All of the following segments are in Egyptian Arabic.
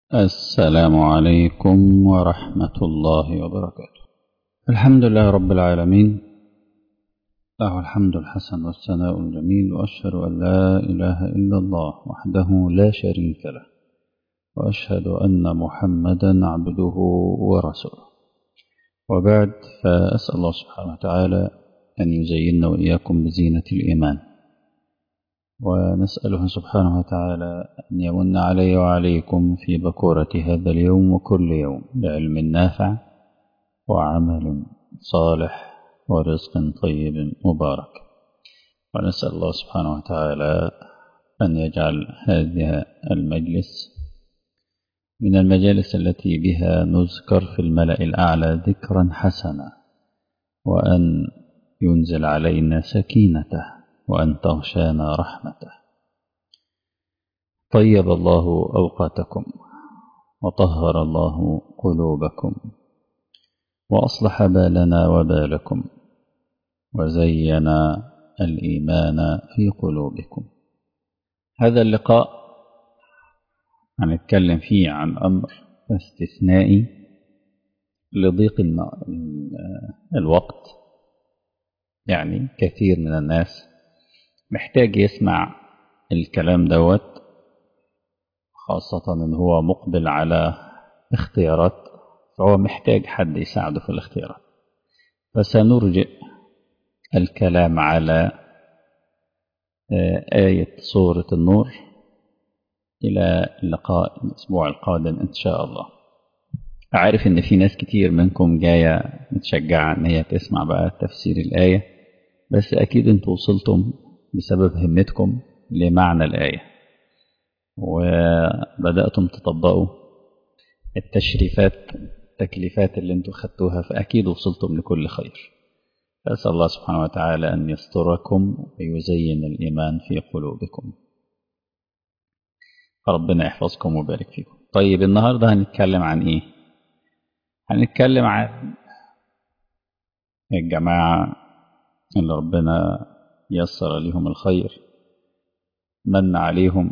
السلام عليكم ورحمة الله وبركاته الحمد لله رب العالمين له الحمد الحسن والثناء الجميل وأشهد أن لا إله إلا الله وحده لا شريك له وأشهد أن محمدا عبده ورسوله وبعد فأسأل الله سبحانه وتعالى أن يزيننا وإياكم بزينة الإيمان ونسأله سبحانه وتعالى أن يمن علي وعليكم في بكورة هذا اليوم وكل يوم بعلم نافع وعمل صالح ورزق طيب مبارك ونسأل الله سبحانه وتعالى أن يجعل هذا المجلس من المجالس التي بها نذكر في الملأ الأعلى ذكرا حسنا وأن ينزل علينا سكينته وأن تغشانا رحمته طيب الله أوقاتكم وطهر الله قلوبكم وأصلح بالنا وبالكم وزين الإيمان في قلوبكم هذا اللقاء هنتكلم فيه عن أمر استثنائي لضيق الوقت يعني كثير من الناس محتاج يسمع الكلام دوت خاصة إن هو مقبل على اختيارات فهو محتاج حد يساعده في الاختيارات فسنرجئ الكلام على آية سورة النور إلى اللقاء الأسبوع القادم إن شاء الله عارف إن في ناس كتير منكم جاية متشجعة إن هي تسمع بقى تفسير الآية بس أكيد أنتوا وصلتم بسبب همتكم لمعنى الآية وبدأتم تطبقوا التشريفات التكليفات اللي انتوا خدتوها فأكيد وصلتم لكل خير فأسأل الله سبحانه وتعالى أن يستركم ويزين الإيمان في قلوبكم ربنا يحفظكم ويبارك فيكم طيب النهاردة هنتكلم عن إيه هنتكلم عن الجماعة اللي ربنا يسر لهم الخير من عليهم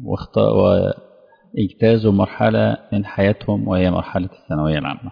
واجتازوا مرحلة من حياتهم وهي مرحلة الثانوية العامة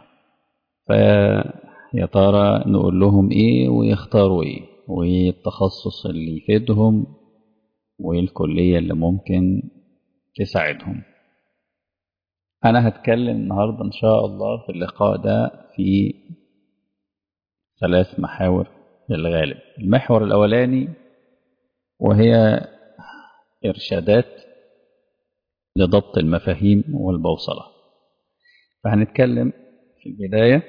فيا ترى نقول لهم ايه ويختاروا ايه وايه التخصص اللي يفيدهم وايه الكلية اللي ممكن تساعدهم أنا هتكلم النهاردة إن شاء الله في اللقاء ده في ثلاث محاور للغالب المحور الأولاني وهي إرشادات لضبط المفاهيم والبوصلة فهنتكلم في البداية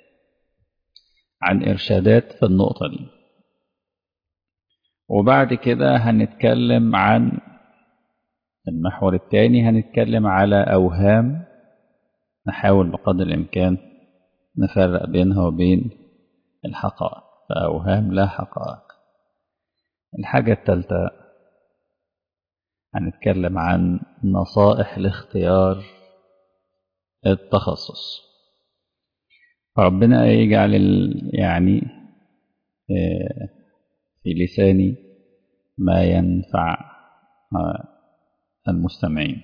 عن إرشادات في النقطة دي وبعد كده هنتكلم عن المحور الثاني هنتكلم على أوهام نحاول بقدر الإمكان نفرق بينها وبين الحقائق فأوهام لا حقائق الحاجة الثالثة هنتكلم عن نصائح لاختيار التخصص ربنا يجعل يعني في لساني ما ينفع المستمعين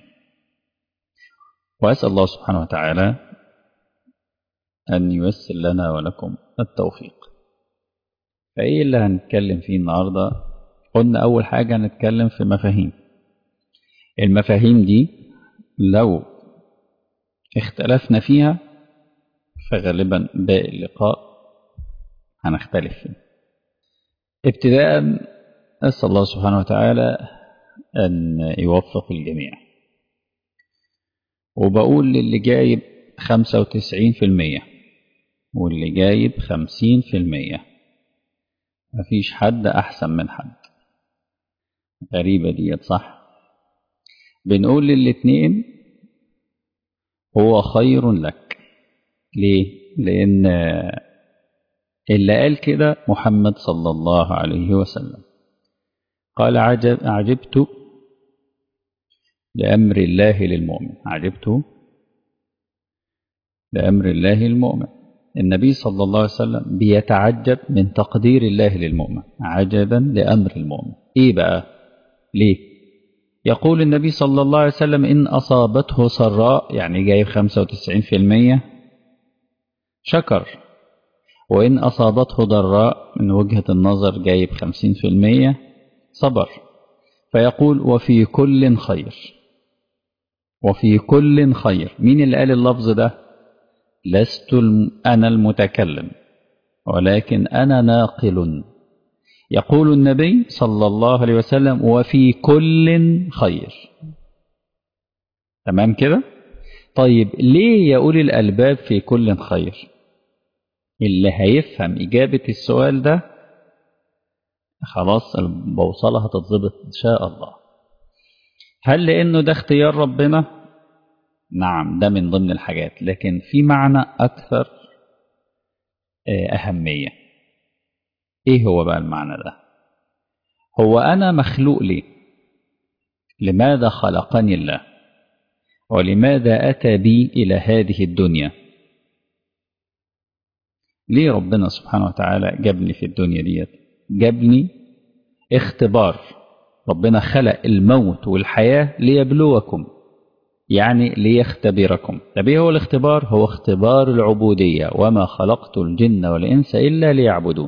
وأسأل الله سبحانه وتعالى أن ييسر لنا ولكم التوفيق فإيه اللي هنتكلم فيه النهاردة قلنا أول حاجة هنتكلم في مفاهيم المفاهيم دي لو اختلفنا فيها فغالبا باقي اللقاء هنختلف فيه ابتداء أسأل الله سبحانه وتعالى أن يوفق الجميع وبقول للي جايب خمسة وتسعين في المية واللي جايب خمسين في المية مفيش حد أحسن من حد غريبة ديت صح بنقول للاتنين هو خير لك ليه لأن اللي قال كده محمد صلى الله عليه وسلم قال عجب عجبت لأمر الله للمؤمن عجبت لأمر الله المؤمن النبي صلى الله عليه وسلم بيتعجب من تقدير الله للمؤمن عجبا لأمر المؤمن إيه بقى ليه يقول النبي صلى الله عليه وسلم إن أصابته سراء يعني جايب 95% شكر وإن أصابته ضراء من وجهة النظر جايب 50% صبر فيقول وفي كل خير وفي كل خير مين اللي قال اللفظ ده لست أنا المتكلم ولكن أنا ناقل يقول النبي صلى الله عليه وسلم وفي كل خير تمام كده طيب ليه يا أولي الألباب في كل خير اللي هيفهم إجابة السؤال ده خلاص البوصلة هتتظبط إن شاء الله هل لأنه ده اختيار ربنا نعم ده من ضمن الحاجات لكن في معنى أكثر أهمية إيه هو بقى المعنى ده هو أنا مخلوق ليه لماذا خلقني الله ولماذا أتى بي إلى هذه الدنيا ليه ربنا سبحانه وتعالى جابني في الدنيا ديت جابني اختبار ربنا خلق الموت والحياة ليبلوكم يعني ليختبركم طب ايه هو الاختبار هو اختبار العبودية وما خلقت الجن والإنس إلا ليعبدون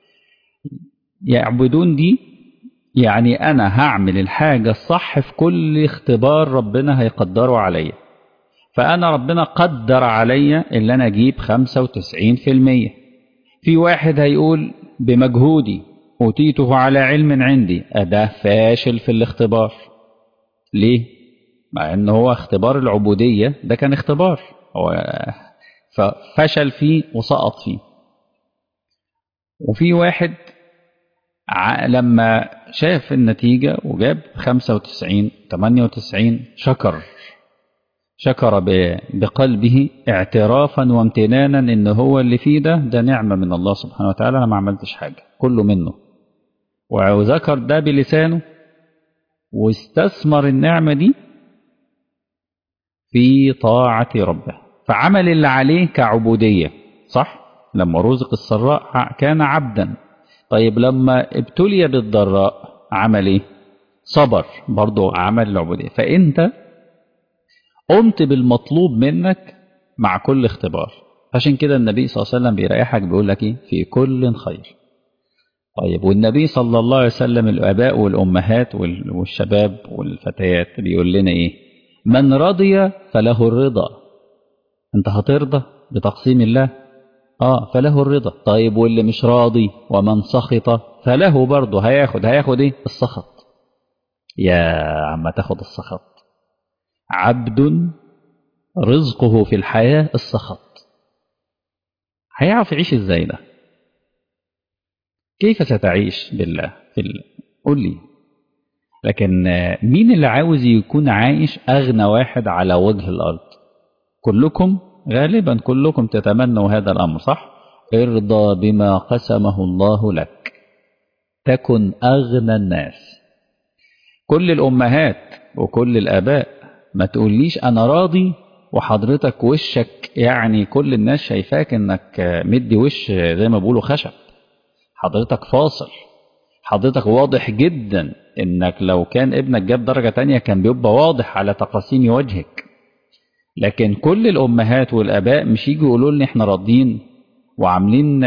يعبدون دي يعني أنا هعمل الحاجة الصح في كل اختبار ربنا هيقدره عليا فأنا ربنا قدر عليا اللي أنا أجيب 95% في واحد هيقول بمجهودي أوتيته على علم عندي أده فاشل في الاختبار ليه؟ مع أنه هو اختبار العبودية ده كان اختبار هو ففشل فيه وسقط فيه وفي واحد لما شاف النتيجة وجاب 95 98 شكر شكر بقلبه اعترافا وامتنانا ان هو اللي فيه ده ده نعمة من الله سبحانه وتعالى انا ما عملتش حاجة كله منه وذكر ده بلسانه واستثمر النعمة دي في طاعة ربه فعمل اللي عليه كعبودية صح لما رزق السراء كان عبدا طيب لما ابتلي بالضراء عمل ايه صبر برضه عمل العبودية فانت قمت بالمطلوب منك مع كل اختبار عشان كده النبي صلى الله عليه وسلم بيريحك بيقول لك ايه في كل خير طيب والنبي صلى الله عليه وسلم الاباء والامهات والشباب والفتيات بيقول لنا ايه من رضي فله الرضا انت هترضى بتقسيم الله اه فله الرضا طيب واللي مش راضي ومن سخط فله برضه هياخد هياخد ايه السخط يا عم تاخد السخط عبد رزقه في الحياة السخط هيعرف يعيش ازاي ده كيف ستعيش بالله في ال... قول لي لكن مين اللي عاوز يكون عايش أغنى واحد على وجه الأرض كلكم غالبا كلكم تتمنوا هذا الأمر صح ارضى بما قسمه الله لك تكن أغنى الناس كل الأمهات وكل الآباء ما تقوليش أنا راضي وحضرتك وشك يعني كل الناس شايفاك انك مدي وش زي ما بيقولوا خشب حضرتك فاصل حضرتك واضح جدا انك لو كان ابنك جاب درجة تانية كان بيبقى واضح على تقاسيم وجهك لكن كل الامهات والاباء مش يجوا يقولوا لنا احنا راضيين وعاملين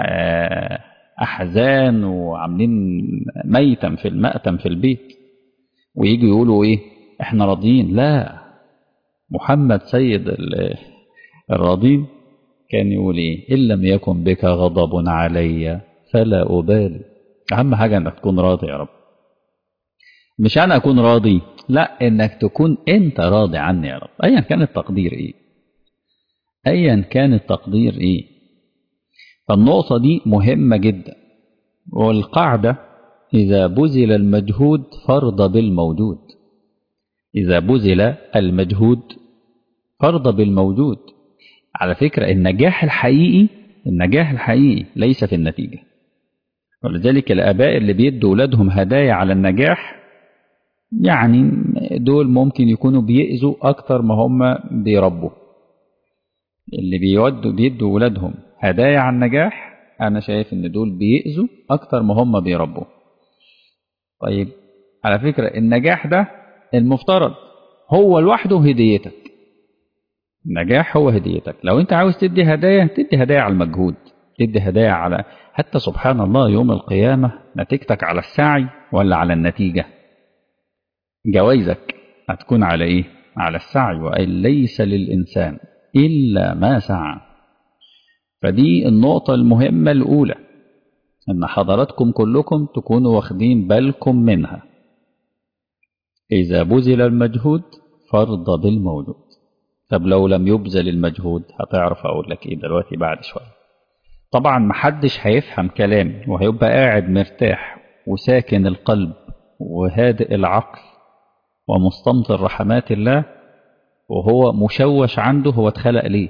احزان وعاملين ميتم في المأتم في البيت ويجوا يقولوا ايه احنا راضيين لا محمد سيد الراضين كان يقول ايه ان لم يكن بك غضب علي فلا ابالي اهم حاجه انك تكون راضي يا رب مش انا اكون راضي لا انك تكون انت راضي عني يا رب ايا كان التقدير ايه ايا كان التقدير ايه فالنقطه دي مهمه جدا والقاعده اذا بذل المجهود فرض بالموجود اذا بذل المجهود فرض بالموجود على فكره النجاح الحقيقي النجاح الحقيقي ليس في النتيجه ولذلك الآباء اللي بيدوا أولادهم هدايا على النجاح يعني دول ممكن يكونوا بيأذوا أكتر ما هم بيربوا اللي بيودوا بيدوا أولادهم هدايا على النجاح أنا شايف إن دول بيأذوا أكتر ما هم بيربوا طيب على فكرة النجاح ده المفترض هو لوحده هديتك النجاح هو هديتك لو انت عاوز تدي هدايا تدي هدايا على المجهود تدي هدايا على حتى سبحان الله يوم القيامة نتيجتك على السعي ولا على النتيجة جوائزك هتكون على ايه على السعي وأن ليس للإنسان إلا ما سعى فدي النقطة المهمة الأولى أن حضراتكم كلكم تكونوا واخدين بالكم منها إذا بذل المجهود فرض بالموجود طب لو لم يبذل المجهود هتعرف أقول لك إيه دلوقتي بعد شوية طبعا محدش هيفهم كلامي وهيبقى قاعد مرتاح وساكن القلب وهادئ العقل ومستمطر رحمات الله وهو مشوش عنده هو اتخلق ليه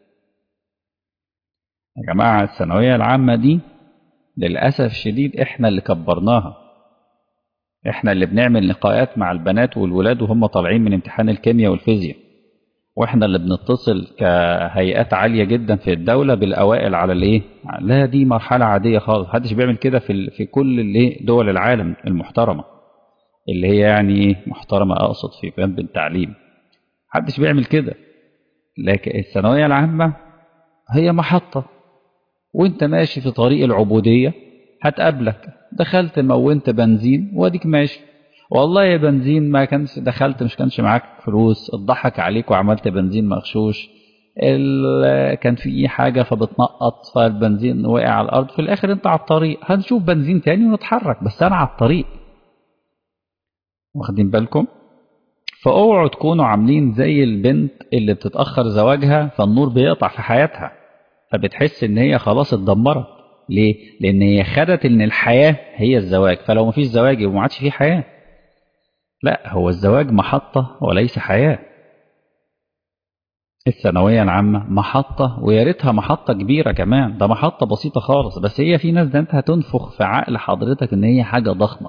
يا جماعة الثانوية العامة دي للأسف الشديد احنا اللي كبرناها احنا اللي بنعمل لقاءات مع البنات والولاد وهم طالعين من امتحان الكيمياء والفيزياء واحنا اللي بنتصل كهيئات عالية جدا في الدولة بالأوائل على الايه لا دي مرحلة عادية خالص محدش بيعمل كده في في كل الايه دول العالم المحترمة اللي هي يعني ايه محترمة أقصد في جنب التعليم محدش بيعمل كده لكن الثانوية العامة هي محطة وانت ماشي في طريق العبودية هتقابلك دخلت مونت بنزين واديك ماشي والله يا بنزين ما كانش دخلت مش كانش معاك فلوس اتضحك عليك وعملت بنزين مغشوش كان في حاجة فبتنقط فالبنزين وقع على الأرض في الآخر أنت على الطريق هنشوف بنزين تاني ونتحرك بس أنا على الطريق واخدين بالكم فاوعوا تكونوا عاملين زي البنت اللي بتتأخر زواجها فالنور بيقطع في حياتها فبتحس ان هي خلاص اتدمرت ليه؟ لان هي خدت ان الحياة هي الزواج فلو مفيش زواج يبقى ما عادش فيه حياة لا هو الزواج محطة وليس حياة الثانوية العامة محطة ويا ريتها محطة كبيرة كمان ده محطة بسيطة خالص بس هي في ناس ده انت هتنفخ في عقل حضرتك ان هي حاجة ضخمة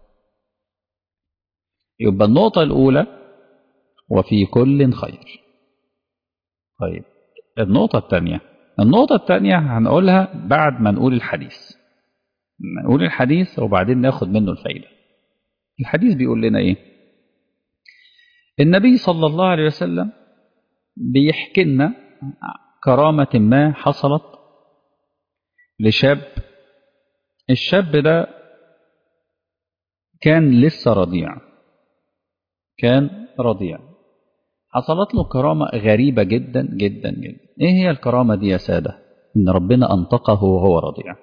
يبقى النقطة الأولى وفي كل خير طيب النقطة الثانية النقطة الثانية هنقولها بعد ما نقول الحديث نقول الحديث وبعدين ناخد منه الفايدة الحديث بيقول لنا ايه النبي صلى الله عليه وسلم بيحكي لنا كرامة ما حصلت لشاب الشاب ده كان لسه رضيع كان رضيع حصلت له كرامة غريبة جدا جدا جدا ايه هي الكرامة دي يا سادة ان ربنا انطقه وهو رضيع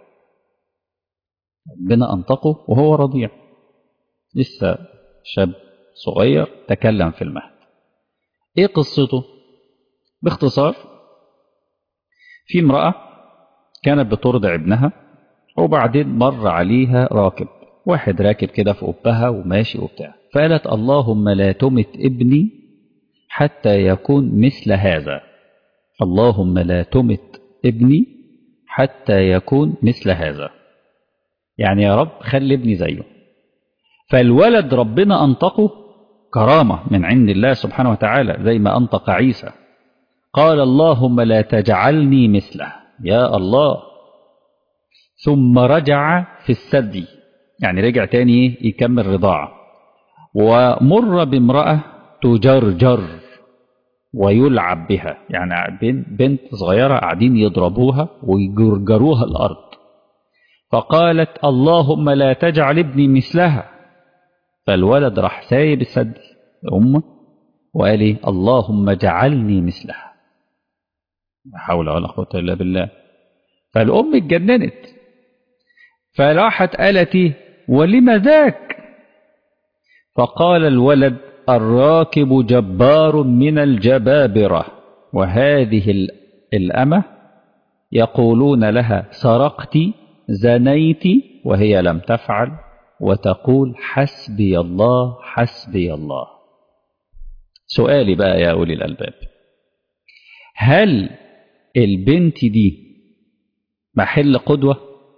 ربنا انطقه وهو رضيع لسه شاب صغير تكلم في المهد ايه قصته باختصار في امرأة كانت بترضع ابنها وبعدين مر عليها راكب واحد راكب كده في قبها وماشي وبتاع فقالت اللهم لا تمت ابني حتى يكون مثل هذا اللهم لا تمت ابني حتى يكون مثل هذا يعني يا رب خلي ابني زيه فالولد ربنا أنطقه كرامة من عند الله سبحانه وتعالى زي ما أنطق عيسى قال اللهم لا تجعلني مثله يا الله ثم رجع في الثدي يعني رجع تاني يكمل رضاعة ومر بامرأة تجرجر ويلعب بها يعني بنت صغيرة قاعدين يضربوها ويجرجروها الأرض فقالت اللهم لا تجعل ابني مثلها فالولد راح سايب السد أمه وقال لي اللهم اجعلني مثلها لا حول ولا قوة إلا بالله فالأم اتجننت فراحت قالت ولم ذاك فقال الولد الراكب جبار من الجبابرة وهذه الأمة يقولون لها سرقت زنيت وهي لم تفعل وتقول حسبي الله حسبي الله سؤالي بقى يا أولي الألباب هل البنت دي محل قدوة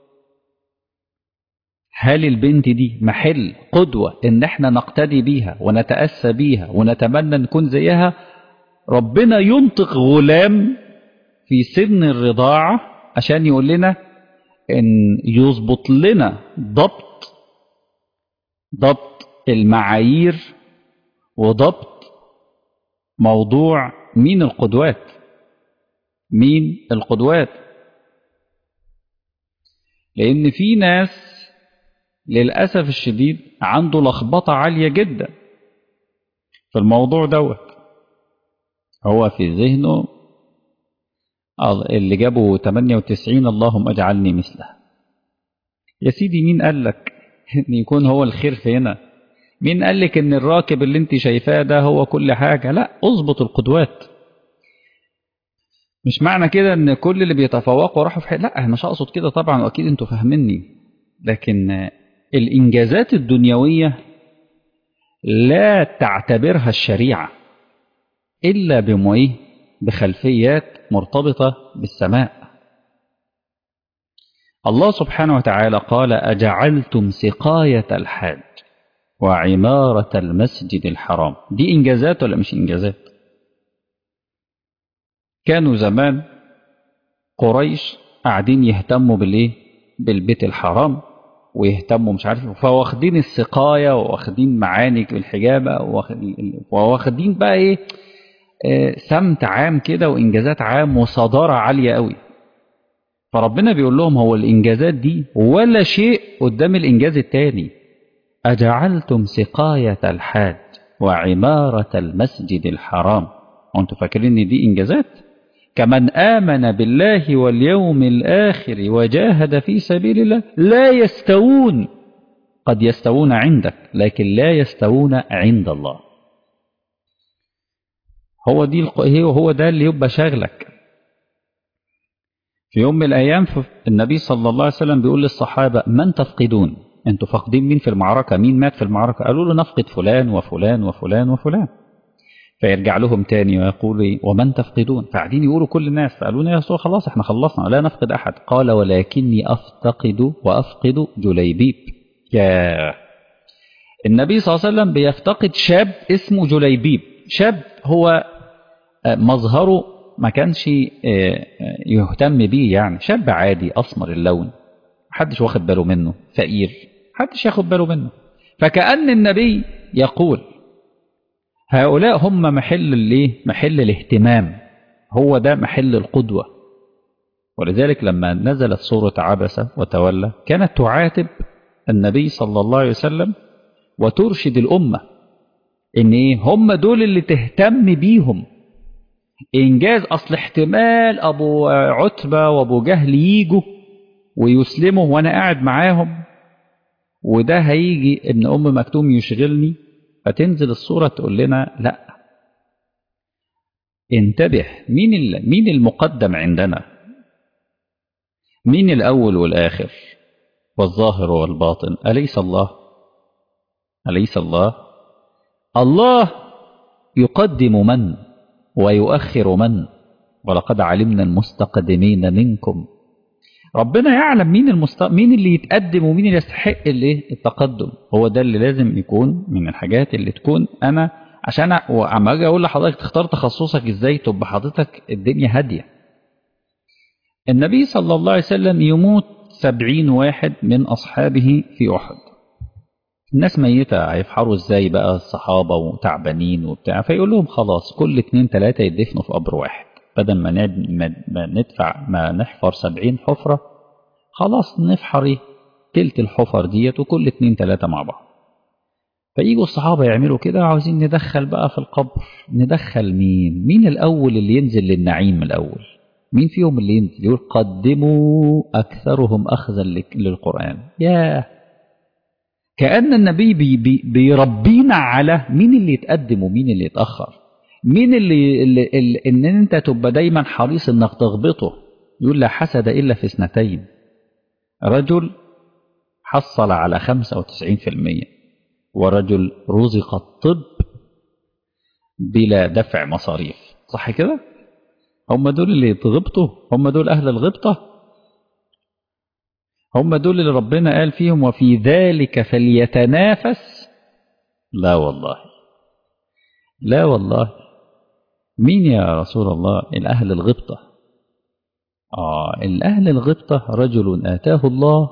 هل البنت دي محل قدوة ان احنا نقتدي بيها ونتأسى بيها ونتمنى نكون زيها ربنا ينطق غلام في سن الرضاعة عشان يقول لنا ان يظبط لنا ضبط ضبط المعايير وضبط موضوع مين القدوات مين القدوات لأن في ناس للأسف الشديد عنده لخبطة عالية جدا في الموضوع دوت هو في ذهنه اللي جابه 98 اللهم اجعلني مثله يا سيدي مين قال لك ان يكون هو الخير في هنا مين قال لك ان الراكب اللي انت شايفاه ده هو كل حاجة لا اظبط القدوات مش معنى كده ان كل اللي بيتفوقوا راحوا في حاجة لا انا مش اقصد كده طبعا واكيد انتوا فاهميني لكن الانجازات الدنيوية لا تعتبرها الشريعة الا بمويه بخلفيات مرتبطة بالسماء الله سبحانه وتعالى قال أجعلتم سقاية الحاج وعمارة المسجد الحرام دي إنجازات ولا مش إنجازات كانوا زمان قريش قاعدين يهتموا بالإيه بالبيت الحرام ويهتموا مش عارف فواخدين السقاية واخدين معاني الحجابة واخدين بقى إيه سمت عام كده وإنجازات عام وصدارة عالية قوي فربنا بيقول لهم هو الإنجازات دي ولا شيء قدام الإنجاز التاني أجعلتم سقاية الحاج وعمارة المسجد الحرام وانتم فاكرين ان دي إنجازات كمن آمن بالله واليوم الآخر وجاهد في سبيل الله لا يستوون قد يستوون عندك لكن لا يستوون عند الله هو دي هو ده اللي يبقى شاغلك في يوم من الأيام النبي صلى الله عليه وسلم بيقول للصحابة من تفقدون انتوا فاقدين مين في المعركة مين مات في المعركة قالوا له نفقد فلان وفلان وفلان وفلان فيرجع لهم تاني ويقول ومن تفقدون فقاعدين يقولوا كل الناس فقالوا له يا رسول خلاص احنا خلصنا لا نفقد أحد قال ولكني أفتقد وأفقد جليبيب يا النبي صلى الله عليه وسلم بيفتقد شاب اسمه جليبيب شاب هو مظهره ما كانش يهتم بيه يعني شاب عادي أسمر اللون محدش واخد باله منه فقير محدش ياخد باله منه فكأن النبي يقول هؤلاء هم محل الايه محل الاهتمام هو ده محل القدوة ولذلك لما نزلت سورة عبسة وتولى كانت تعاتب النبي صلى الله عليه وسلم وترشد الأمة إن إيه هم دول اللي تهتم بيهم إنجاز أصل احتمال أبو عتبة وأبو جهل ييجوا ويسلموا وأنا قاعد معاهم وده هيجي ابن أم مكتوم يشغلني فتنزل الصورة تقول لنا لا انتبه مين مين المقدم عندنا مين الأول والآخر والظاهر والباطن أليس الله أليس الله الله يقدم من ويؤخر من ولقد علمنا المستقدمين منكم ربنا يعلم مين المست... مين اللي يتقدم ومين اللي يستحق الايه التقدم هو ده اللي لازم يكون من الحاجات اللي تكون انا عشان اما اجي اقول لحضرتك تختار تخصصك ازاي تبقى حضرتك الدنيا هاديه النبي صلى الله عليه وسلم يموت سبعين واحد من اصحابه في احد الناس ميتة هيفحروا ازاي بقى الصحابة وتعبانين وبتاع فيقول لهم خلاص كل اتنين تلاتة يدفنوا في قبر واحد بدل ما, ما ندفع ما نحفر سبعين حفرة خلاص نفحر ايه تلت الحفر ديت وكل اتنين تلاتة مع بعض فييجوا الصحابة يعملوا كده عاوزين ندخل بقى في القبر ندخل مين مين الأول اللي ينزل للنعيم الأول مين فيهم اللي ينزل يقول قدموا أكثرهم أخذا للقرآن ياه كأن النبي بي بي بيربينا على مين اللي يتقدم ومين اللي يتأخر مين اللي, اللي, اللي ان انت تبقى دايما حريص انك تغبطه يقول لا حسد الا في اثنتين رجل حصل على 95% ورجل رزق الطب بلا دفع مصاريف صح كده هم دول اللي يتغبطوا هم دول اهل الغبطه هم دول اللي ربنا قال فيهم وفي ذلك فليتنافس لا والله لا والله مين يا رسول الله الأهل الغبطة آه الأهل الغبطة رجل آتاه الله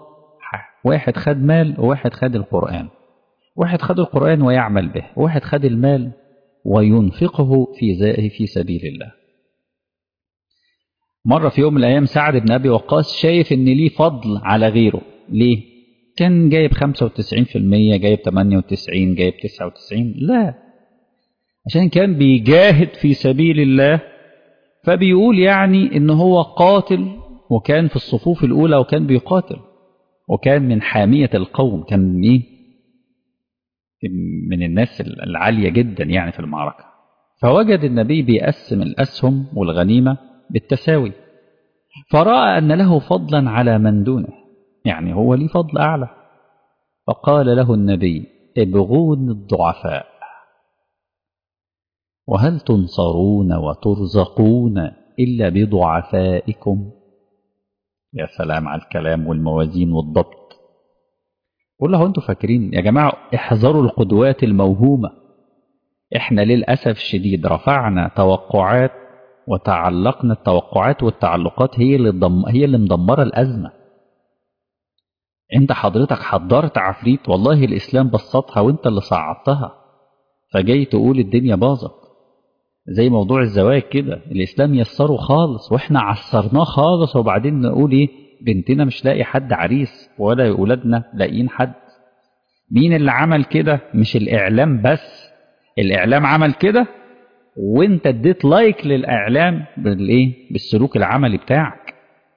واحد خد مال وواحد خد القرآن واحد خد القرآن ويعمل به واحد خد المال وينفقه في زائه في سبيل الله مرة في يوم من الأيام سعد بن أبي وقاص شايف إن ليه فضل على غيره ليه؟ كان جايب 95% جايب 98 جايب 99 لا عشان كان بيجاهد في سبيل الله فبيقول يعني إن هو قاتل وكان في الصفوف الأولى وكان بيقاتل وكان من حامية القوم كان من إيه؟ من الناس العالية جدا يعني في المعركة فوجد النبي بيقسم الأسهم والغنيمة بالتساوي فرأى أن له فضلا على من دونه يعني هو ليه فضل أعلى فقال له النبي ابغون الضعفاء وهل تنصرون وترزقون إلا بضعفائكم يا سلام على الكلام والموازين والضبط قول له انتوا فاكرين يا جماعة احذروا القدوات الموهومة احنا للأسف الشديد رفعنا توقعات وتعلقنا التوقعات والتعلقات هي اللي ضم... هي اللي مدمره الازمه انت حضرتك حضرت عفريت والله الاسلام بسطها وانت اللي صعدتها فجاي تقول الدنيا باظت زي موضوع الزواج كده الاسلام يسره خالص واحنا عسرناه خالص وبعدين نقول ايه بنتنا مش لاقي حد عريس ولا اولادنا لاقيين حد مين اللي عمل كده مش الاعلام بس الاعلام عمل كده وانت اديت لايك للاعلام بالايه بالسلوك العملي بتاعك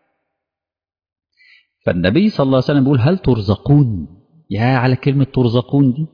فالنبي صلى الله عليه وسلم بيقول هل ترزقون يا على كلمة ترزقون دي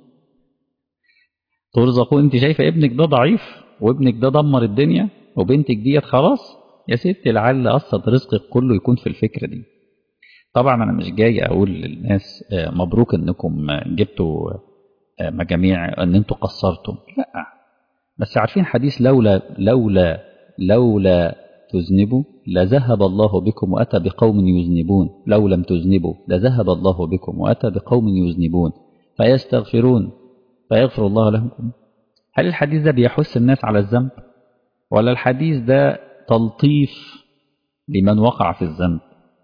ترزقون انت شايفة ابنك ده ضعيف وابنك ده دمر الدنيا وبنتك ديت خلاص يا ستي لعل اصلا رزقك كله يكون في الفكرة دي طبعا انا مش جاي اقول للناس مبروك انكم جبتوا مجاميع ان انتوا قصرتم لا بس عارفين حديث لولا لولا لولا تذنبوا لذهب الله بكم وأتى بقوم يذنبون لو لم تذنبوا لذهب الله بكم وأتى بقوم يذنبون فيستغفرون فيغفر الله لهم هل الحديث ده بيحث الناس على الذنب ولا الحديث ده تلطيف لمن وقع في الذنب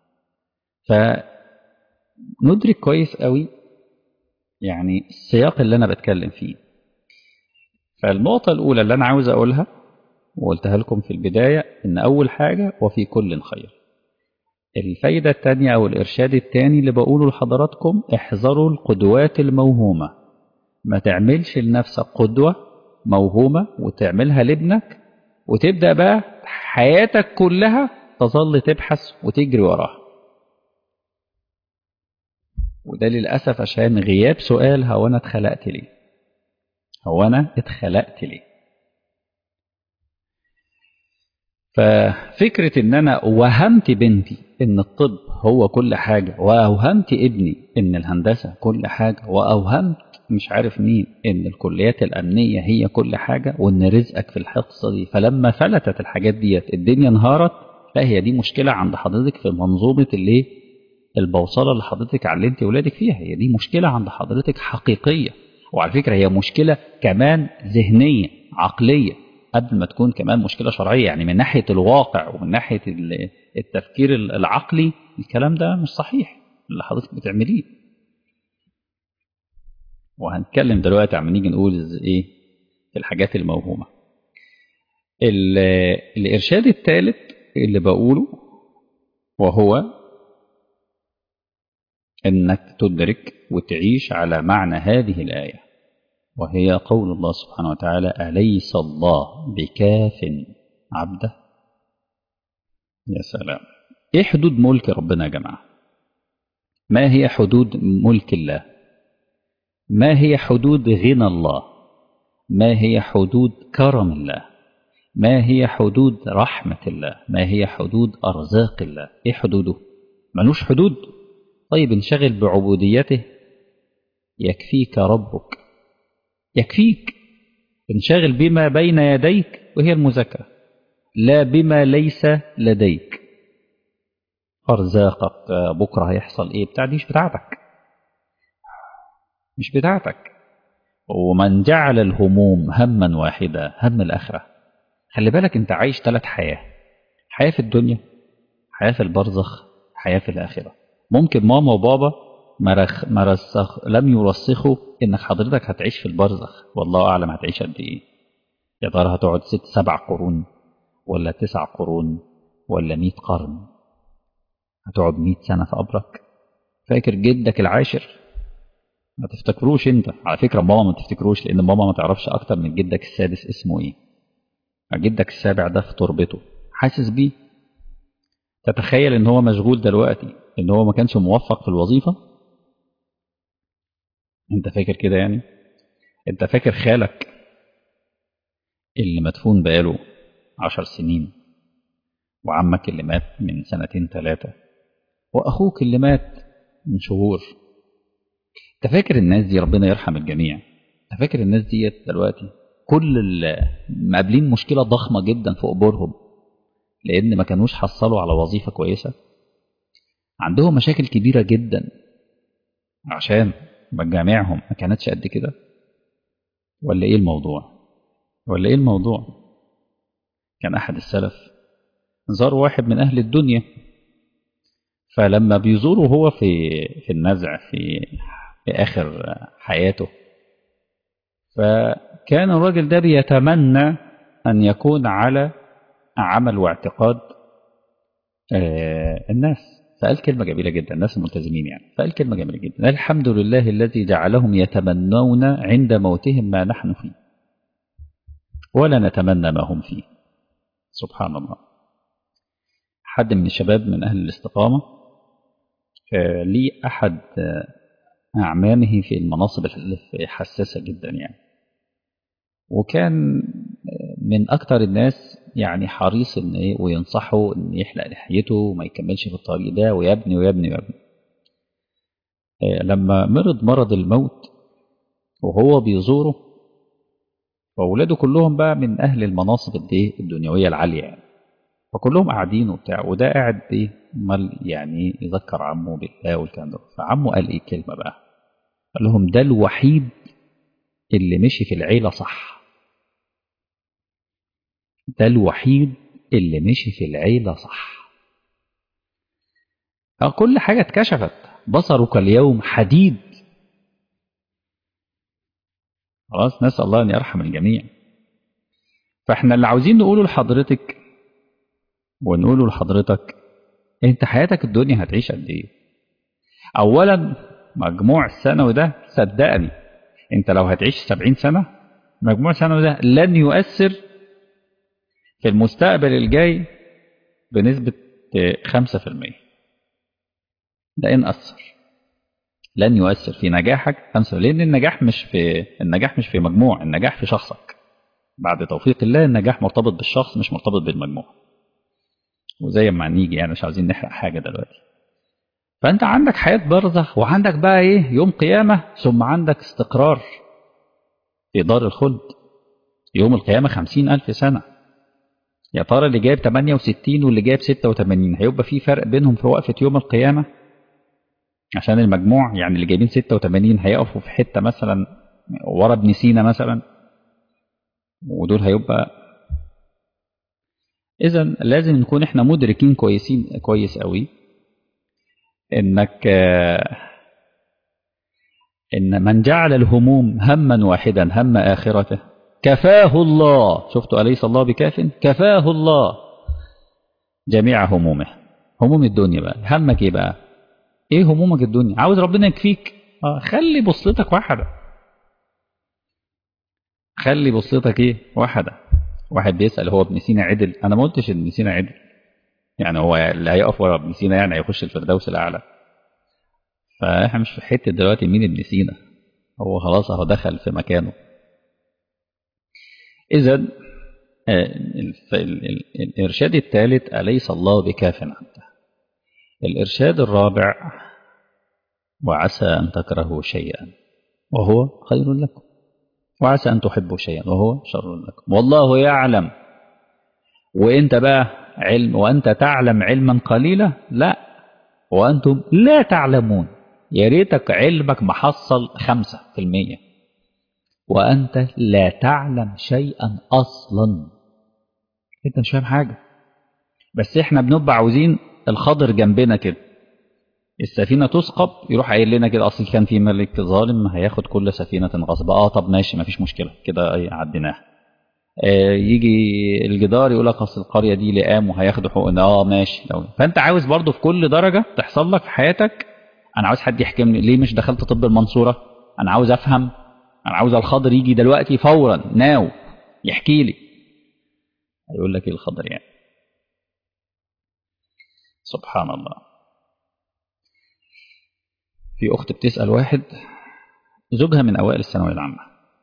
فندرك كويس قوي يعني السياق اللي أنا بتكلم فيه فالنقطة الأولى اللي أنا عاوز أقولها وقلتها لكم في البداية إن أول حاجة وفي كل خير الفايدة الثانية أو الإرشاد الثاني اللي بقوله لحضراتكم احذروا القدوات الموهومة ما تعملش لنفسك قدوة موهومة وتعملها لابنك وتبدأ بقى حياتك كلها تظل تبحث وتجري وراها وده للأسف عشان غياب سؤال هو أنا اتخلقت ليه هو أنا اتخلقت ليه ففكرة ان انا وهمت بنتي ان الطب هو كل حاجة واوهمت ابني ان الهندسة كل حاجة واوهمت مش عارف مين ان الكليات الامنية هي كل حاجة وان رزقك في الحصة دي فلما فلتت الحاجات ديت الدنيا انهارت لا هي دي مشكلة عند حضرتك في منظومة الايه البوصلة اللي حضرتك علمتي ولادك فيها هي دي مشكلة عند حضرتك حقيقية وعلى فكرة هي مشكلة كمان ذهنية عقلية قبل ما تكون كمان مشكلة شرعية يعني من ناحية الواقع ومن ناحية التفكير العقلي الكلام ده مش صحيح اللي حضرتك بتعمليه وهنتكلم دلوقتي عم نيجي نقول ايه في الحاجات الموهومة الإرشاد الثالث اللي بقوله وهو انك تدرك وتعيش على معنى هذه الآية وهي قول الله سبحانه وتعالى أليس الله بكاف عبده يا سلام ايه حدود ملك ربنا يا جماعة ما هي حدود ملك الله ما هي حدود غنى الله ما هي حدود كرم الله ما هي حدود رحمة الله ما هي حدود أرزاق الله ايه حدوده ملوش حدود طيب انشغل بعبوديته يكفيك ربك يكفيك انشغل بما بين يديك وهي المذاكرة لا بما ليس لديك أرزاقك بكرة هيحصل إيه بتاع دي مش بتاعتك مش بتاعتك ومن جعل الهموم هما واحدا هم الآخرة خلي بالك أنت عايش ثلاث حياة حياة في الدنيا حياة في البرزخ حياة في الآخرة ممكن ماما وبابا مرخ مرسخ لم يرسخوا انك حضرتك هتعيش في البرزخ والله اعلم هتعيش قد ايه يا ترى هتقعد ست سبع قرون ولا تسع قرون ولا مئة قرن هتقعد مئة سنة في قبرك فاكر جدك العاشر ما تفتكروش انت على فكرة ماما ما تفتكروش لان ماما ما تعرفش اكتر من جدك السادس اسمه ايه جدك السابع ده في تربته حاسس بيه تتخيل ان هو مشغول دلوقتي ان هو ما كانش موفق في الوظيفة انت فاكر كده يعني انت فاكر خالك اللي مدفون بقاله عشر سنين وعمك اللي مات من سنتين ثلاثة وأخوك اللي مات من شهور انت فاكر الناس دي ربنا يرحم الجميع انت فاكر الناس دي دلوقتي كل اللي مقابلين مشكلة ضخمة جدا في قبورهم لأن ما كانوش حصلوا على وظيفة كويسة عندهم مشاكل كبيرة جدا عشان مجامعهم ما كانتش قد كده ولا ايه الموضوع ولا ايه الموضوع كان احد السلف زار واحد من اهل الدنيا فلما بيزوره هو في في النزع في في اخر حياته فكان الراجل ده بيتمنى ان يكون على عمل واعتقاد الناس فقال كلمة جميلة جدا الناس الملتزمين يعني فقال كلمة جميلة جدا الحمد لله الذي جعلهم يتمنون عند موتهم ما نحن فيه ولا نتمنى ما هم فيه سبحان الله حد من الشباب من أهل الاستقامة لي أحد أعمامه في المناصب الحساسة جدا يعني وكان من أكثر الناس يعني حريص إن إيه وينصحه إن يحلق لحيته وما يكملش في الطريق ده ويبني ويبني ويبني لما مرض مرض الموت وهو بيزوره وأولاده كلهم بقى من أهل المناصب الدنيوية العالية يعني فكلهم قاعدين وبتاع وده قاعد ايه مال يعني يذكر عمه بالله والكلام ده فعمه قال ايه كلمه بقى قال لهم ده الوحيد اللي مشي في العيله صح ده الوحيد اللي مشي في العيله صح كل حاجه اتكشفت بصرك اليوم حديد خلاص نسال الله ان يرحم الجميع فاحنا اللي عاوزين نقوله لحضرتك ونقوله لحضرتك انت حياتك الدنيا هتعيش قد ايه اولا مجموع الثانوي ده صدقني انت لو هتعيش سبعين سنة مجموع الثانوي ده لن يؤثر في المستقبل الجاي بنسبة خمسة في المية ده إن أثر لن يؤثر في نجاحك خمسة لأن النجاح مش في النجاح مش في مجموع النجاح في شخصك بعد توفيق الله النجاح مرتبط بالشخص مش مرتبط بالمجموع وزي ما نيجي يعني مش عاوزين نحرق حاجة دلوقتي فأنت عندك حياة برزخ وعندك بقى إيه يوم قيامة ثم عندك استقرار في دار الخلد يوم القيامة خمسين ألف سنة يا ترى اللي جايب 68 واللي جايب 86 هيبقى في فرق بينهم في وقفة يوم القيامة عشان المجموع يعني اللي جايبين 86 هيقفوا في حتة مثلا ورا ابن سينا مثلا ودول هيبقى اذا لازم نكون احنا مدركين كويسين كويس قوي انك ان من جعل الهموم هما واحدا هم اخرته كفاه الله شفتوا اليس الله بكاف كفاه الله جميع همومه هموم الدنيا بقى همك ايه بقى ايه همومك الدنيا عاوز ربنا يكفيك آه خلي بصلتك واحده خلي بصلتك ايه واحده واحد بيسأل هو ابن سينا عدل انا ما قلتش ان ابن سينا عدل يعني هو اللي هيقف ورا ابن سينا يعني هيخش الفردوس الاعلى فاحنا مش في حته دلوقتي مين ابن سينا هو خلاص اهو دخل في مكانه اذا الارشاد الثالث اليس الله بكاف عبده الارشاد الرابع وعسى ان تكرهوا شيئا وهو خير لكم وعسى أن تحبوا شيئا وهو شر لكم والله يعلم وانت بقى علم وأنت تعلم علما قليلا لا وأنتم لا تعلمون يا ريتك علمك محصل خمسة في المية وأنت لا تعلم شيئا أصلا أنت مش فاهم حاجة بس إحنا بنبقى عاوزين الخضر جنبنا كده السفينة تسقط يروح قايل لنا كده أصل كان في ملك ظالم هياخد كل سفينة غصب اه طب ماشي مفيش مشكلة كده ايه عديناها آه يجي الجدار يقول لك اصل القريه دي لئام وهياخدوا حقوقنا اه ماشي لو فانت عاوز برضو في كل درجه تحصل لك في حياتك انا عاوز حد يحكي لي ليه مش دخلت طب المنصوره انا عاوز افهم انا عاوز الخضر يجي دلوقتي فورا ناو يحكي لي هيقول لك ايه الخضر يعني سبحان الله في اخت بتسال واحد زوجها من اوائل الثانويه العامه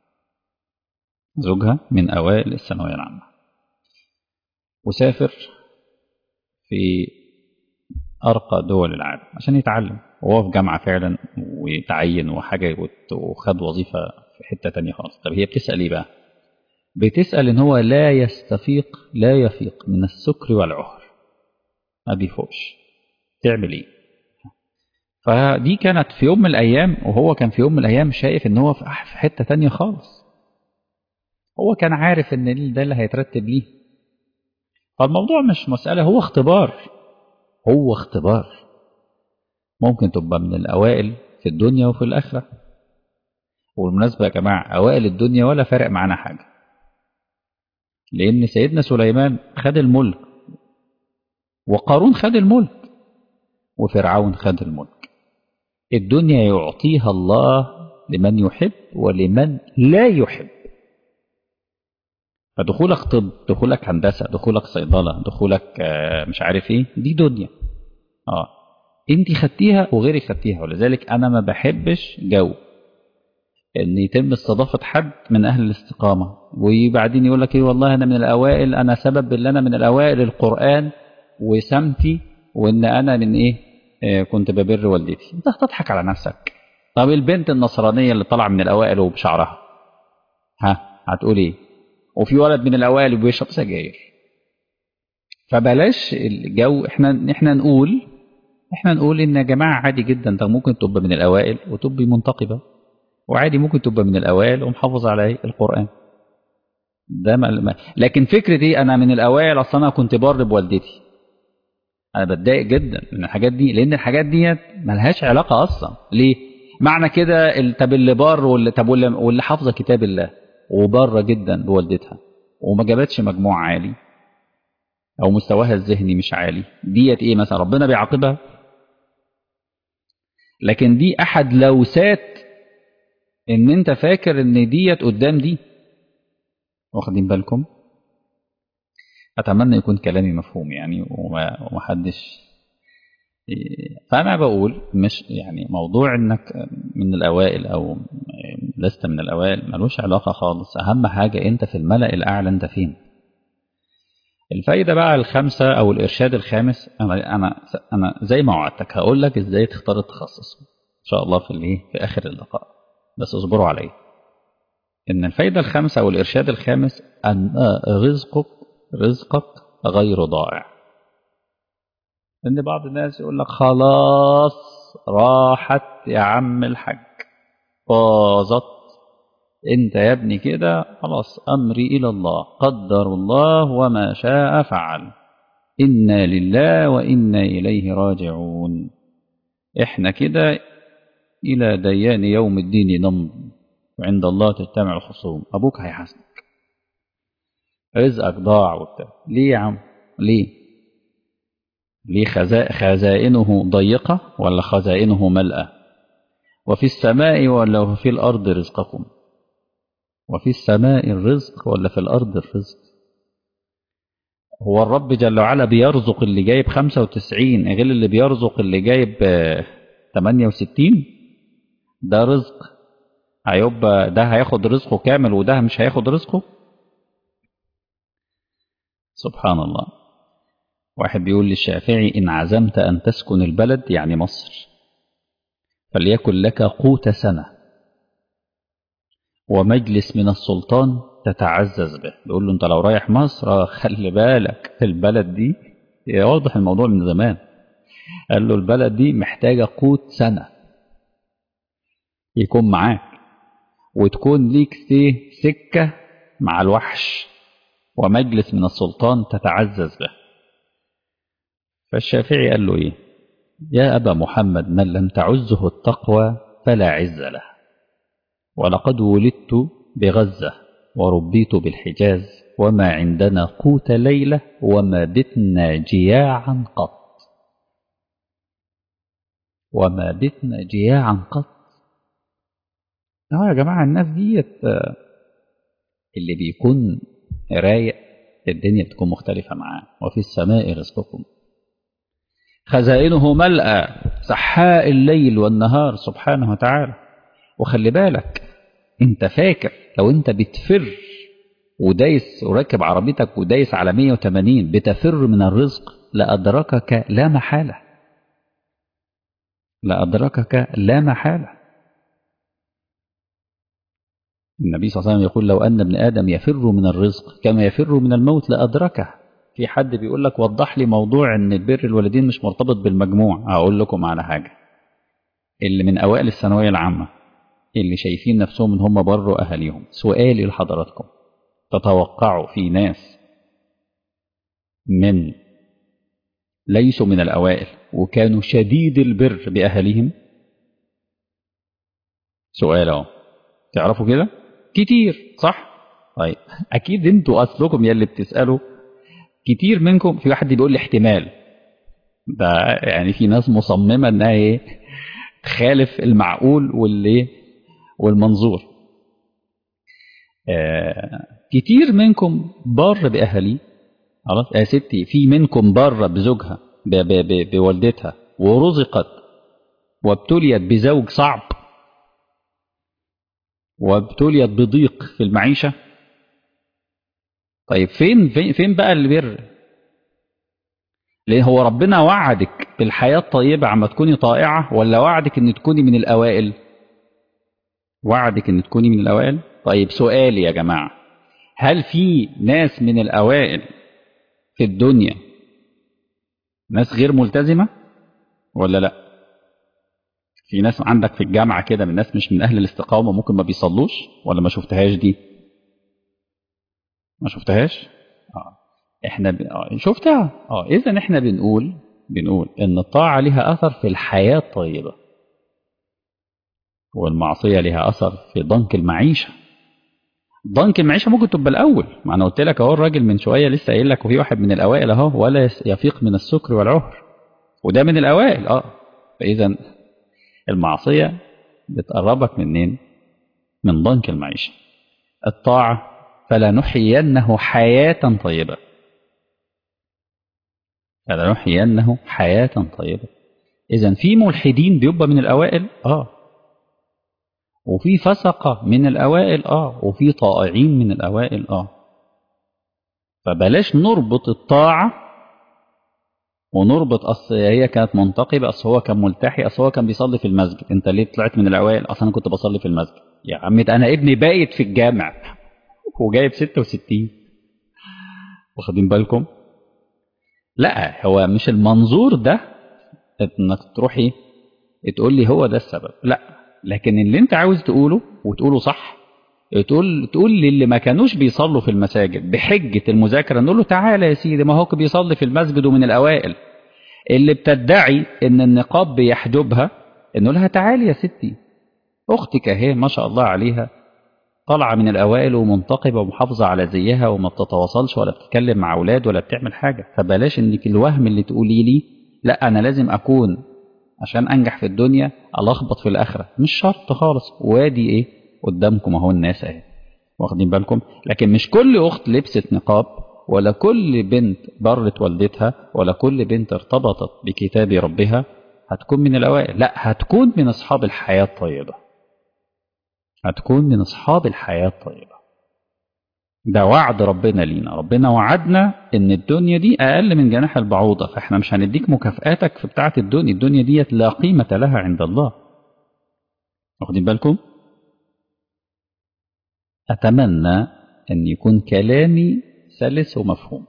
زوجها من اوائل الثانويه العامه وسافر في ارقى دول العالم عشان يتعلم وهو في جامعه فعلا ويتعين وحاجه وخد وظيفه في حته تانية خالص طب هي بتسال ايه بقى بتسال ان هو لا يستفيق لا يفيق من السكر والعهر ما بيفوقش تعمل ايه فدي كانت في يوم من الايام وهو كان في يوم من الايام شايف ان هو في حته تانية خالص هو كان عارف ان ده اللي هيترتب ليه فالموضوع مش مسألة هو اختبار هو اختبار ممكن تبقى من الأوائل في الدنيا وفي الآخرة والمناسبة يا جماعة أوائل الدنيا ولا فارق معانا حاجة لأن سيدنا سليمان خد الملك وقارون خد الملك وفرعون خد الملك الدنيا يعطيها الله لمن يحب ولمن لا يحب فدخولك طب دخولك هندسة دخولك صيدلة دخولك مش عارف ايه دي دنيا اه انت خدتيها وغيري خدتيها ولذلك انا ما بحبش جو ان يتم استضافة حد من اهل الاستقامة وبعدين يقول لك ايه والله انا من الاوائل انا سبب ان انا من الاوائل القرآن وسمتي وان انا من ايه آه كنت ببر والدتي انت هتضحك على نفسك طب البنت النصرانية اللي طالعة من الاوائل وبشعرها ها هتقول ايه وفي ولد من الاوائل بيشرب سجاير فبلاش الجو احنا احنا نقول احنا نقول ان يا جماعه عادي جدا انت ممكن تبقى من الاوائل وتبقى منتقبه وعادي ممكن تبقى من الاوائل ومحافظ على القران ده ما لكن فكره ايه انا من الاوائل اصلا انا كنت بر بوالدتي انا بتضايق جدا من الحاجات دي لان الحاجات ديت ملهاش علاقه اصلا ليه معنى كده طب اللي بار واللي طب واللي حافظه كتاب الله وبره جدا بوالدتها وما جابتش مجموع عالي او مستواها الذهني مش عالي ديت ايه مثلا ربنا بيعاقبها لكن دي احد لوسات ان انت فاكر ان ديت قدام دي واخدين بالكم اتمنى يكون كلامي مفهوم يعني ومحدش فانا بقول مش يعني موضوع انك من الاوائل او لست من الاوائل ملوش علاقه خالص اهم حاجه انت في الملا الاعلى انت فين الفايده بقى الخامسه او الارشاد الخامس انا انا انا زي ما وعدتك هقول لك ازاي تختار التخصص ان شاء الله في الايه في اخر اللقاء بس اصبروا عليا ان الفايده الخامسه او الارشاد الخامس ان رزقك رزقك غير ضائع ان بعض الناس يقول لك خلاص راحت يا عم الحاج باظت انت يا ابني كده خلاص امري الى الله قدر الله وما شاء فعل انا لله وانا اليه راجعون احنا كده الى ديان يوم الدين نمضي وعند الله تجتمع الخصوم ابوك هيحاسبك رزقك ضاع وبتاع ليه يا عم ليه ليه خزا... خزائنه ضيقة ولا خزائنه ملأة وفي السماء ولا في الأرض رزقكم وفي السماء الرزق ولا في الأرض الرزق هو الرب جل وعلا بيرزق اللي جايب 95 غير اللي بيرزق اللي جايب 68 ده رزق هيبقى ده هياخد رزقه كامل وده مش هياخد رزقه سبحان الله واحد بيقول للشافعي إن عزمت أن تسكن البلد يعني مصر فليكن لك قوت سنة ومجلس من السلطان تتعزز به بيقول له أنت لو رايح مصر خلي بالك البلد دي واضح الموضوع من زمان قال له البلد دي محتاجة قوت سنة يكون معاك وتكون ليك سكة مع الوحش ومجلس من السلطان تتعزز به فالشافعي قال له إيه يا أبا محمد من لم تعزه التقوى فلا عز له ولقد ولدت بغزة وربيت بالحجاز وما عندنا قوت ليلة وما بتنا جياعا قط وما بتنا جياعا قط اه يا جماعة الناس ديت اللي بيكون رايق الدنيا بتكون مختلفة معاه وفي السماء رزقكم خزائنه ملأى سحاء الليل والنهار سبحانه وتعالى وخلي بالك انت فاكر لو انت بتفر ودايس وراكب عربيتك ودايس على 180 بتفر من الرزق لأدركك لا محالة لأدركك لا محالة النبي صلى الله عليه وسلم يقول لو أن ابن آدم يفر من الرزق كما يفر من الموت لأدركه في حد بيقول لك وضح لي موضوع ان بر الوالدين مش مرتبط بالمجموع هقول لكم على حاجة اللي من أوائل الثانوية العامة اللي شايفين نفسهم ان هم بروا أهاليهم سؤالي لحضراتكم تتوقعوا في ناس من ليسوا من الأوائل وكانوا شديد البر بأهاليهم سؤال اهو تعرفوا كده كتير صح طيب اكيد انتوا اصلكم يا اللي بتسالوا كتير منكم في واحد بيقول لي احتمال ده يعني في ناس مصممه انها ايه تخالف المعقول واللي والمنظور آه كتير منكم بار باهاليه خلاص يا ستي في منكم بار بزوجها ب ب ب بوالدتها ورزقت وابتليت بزوج صعب وابتليت بضيق في المعيشة طيب فين فين, فين بقى البر ليه هو ربنا وعدك بالحياة الطيبة عما تكوني طائعة ولا وعدك ان تكوني من الأوائل وعدك ان تكوني من الأوائل طيب سؤالي يا جماعة هل في ناس من الأوائل في الدنيا ناس غير ملتزمة ولا لا في ناس عندك في الجامعة كده من ناس مش من أهل الاستقامة ممكن ما بيصلوش ولا ما شفتهاش دي ما شفتهاش آه. احنا ب... آه. شفتها اه اذا احنا بنقول بنقول ان الطاعة لها اثر في الحياة الطيبة والمعصية لها اثر في ضنك المعيشة ضنك المعيشة ممكن تبقى الاول ما انا قلت لك اهو الراجل من شوية لسه قايل لك وفي واحد من الاوائل اهو ولا يفيق من السكر والعهر وده من الاوائل اه فاذا المعصية بتقربك منين من ضنك المعيشة الطاعة فلنحيينه حياة طيبة فلنحيينه حياة طيبة إذا في ملحدين بيبقى من الأوائل آه وفي فسقة من الأوائل آه وفي طائعين من الأوائل آه فبلاش نربط الطاعة ونربط أصل هي كانت منتقبة أصل هو كان ملتحي أصل هو كان بيصلي في المسجد أنت ليه طلعت من الأوائل أصل أنا كنت بصلي في المسجد يا عم أنا ابني بايت في الجامع وجايب 66 واخدين بالكم لا هو مش المنظور ده انك تروحي تقول لي هو ده السبب لا لكن اللي انت عاوز تقوله وتقوله صح تقول تقول للي ما كانوش بيصلوا في المساجد بحجة المذاكرة نقول له تعالى يا سيدي ما هو بيصلي في المسجد ومن الأوائل اللي بتدعي ان النقاب بيحجبها نقول لها تعالي يا ستي اختك اهي ما شاء الله عليها طالعة من الأوائل ومنتقبة ومحافظة على زيها وما بتتواصلش ولا بتتكلم مع أولاد ولا بتعمل حاجة فبلاش إنك الوهم اللي تقولي لي لا أنا لازم أكون عشان أنجح في الدنيا ألخبط في الآخرة مش شرط خالص وادي إيه قدامكم أهو الناس أهي واخدين بالكم لكن مش كل أخت لبست نقاب ولا كل بنت برت والدتها ولا كل بنت ارتبطت بكتاب ربها هتكون من الأوائل لا هتكون من أصحاب الحياة الطيبة هتكون من أصحاب الحياة الطيبة ده وعد ربنا لينا ربنا وعدنا ان الدنيا دي اقل من جناح البعوضة فاحنا مش هنديك مكافآتك في بتاعة الدنيا الدنيا ديت لا قيمة لها عند الله واخدين بالكم اتمنى ان يكون كلامي سلس ومفهوم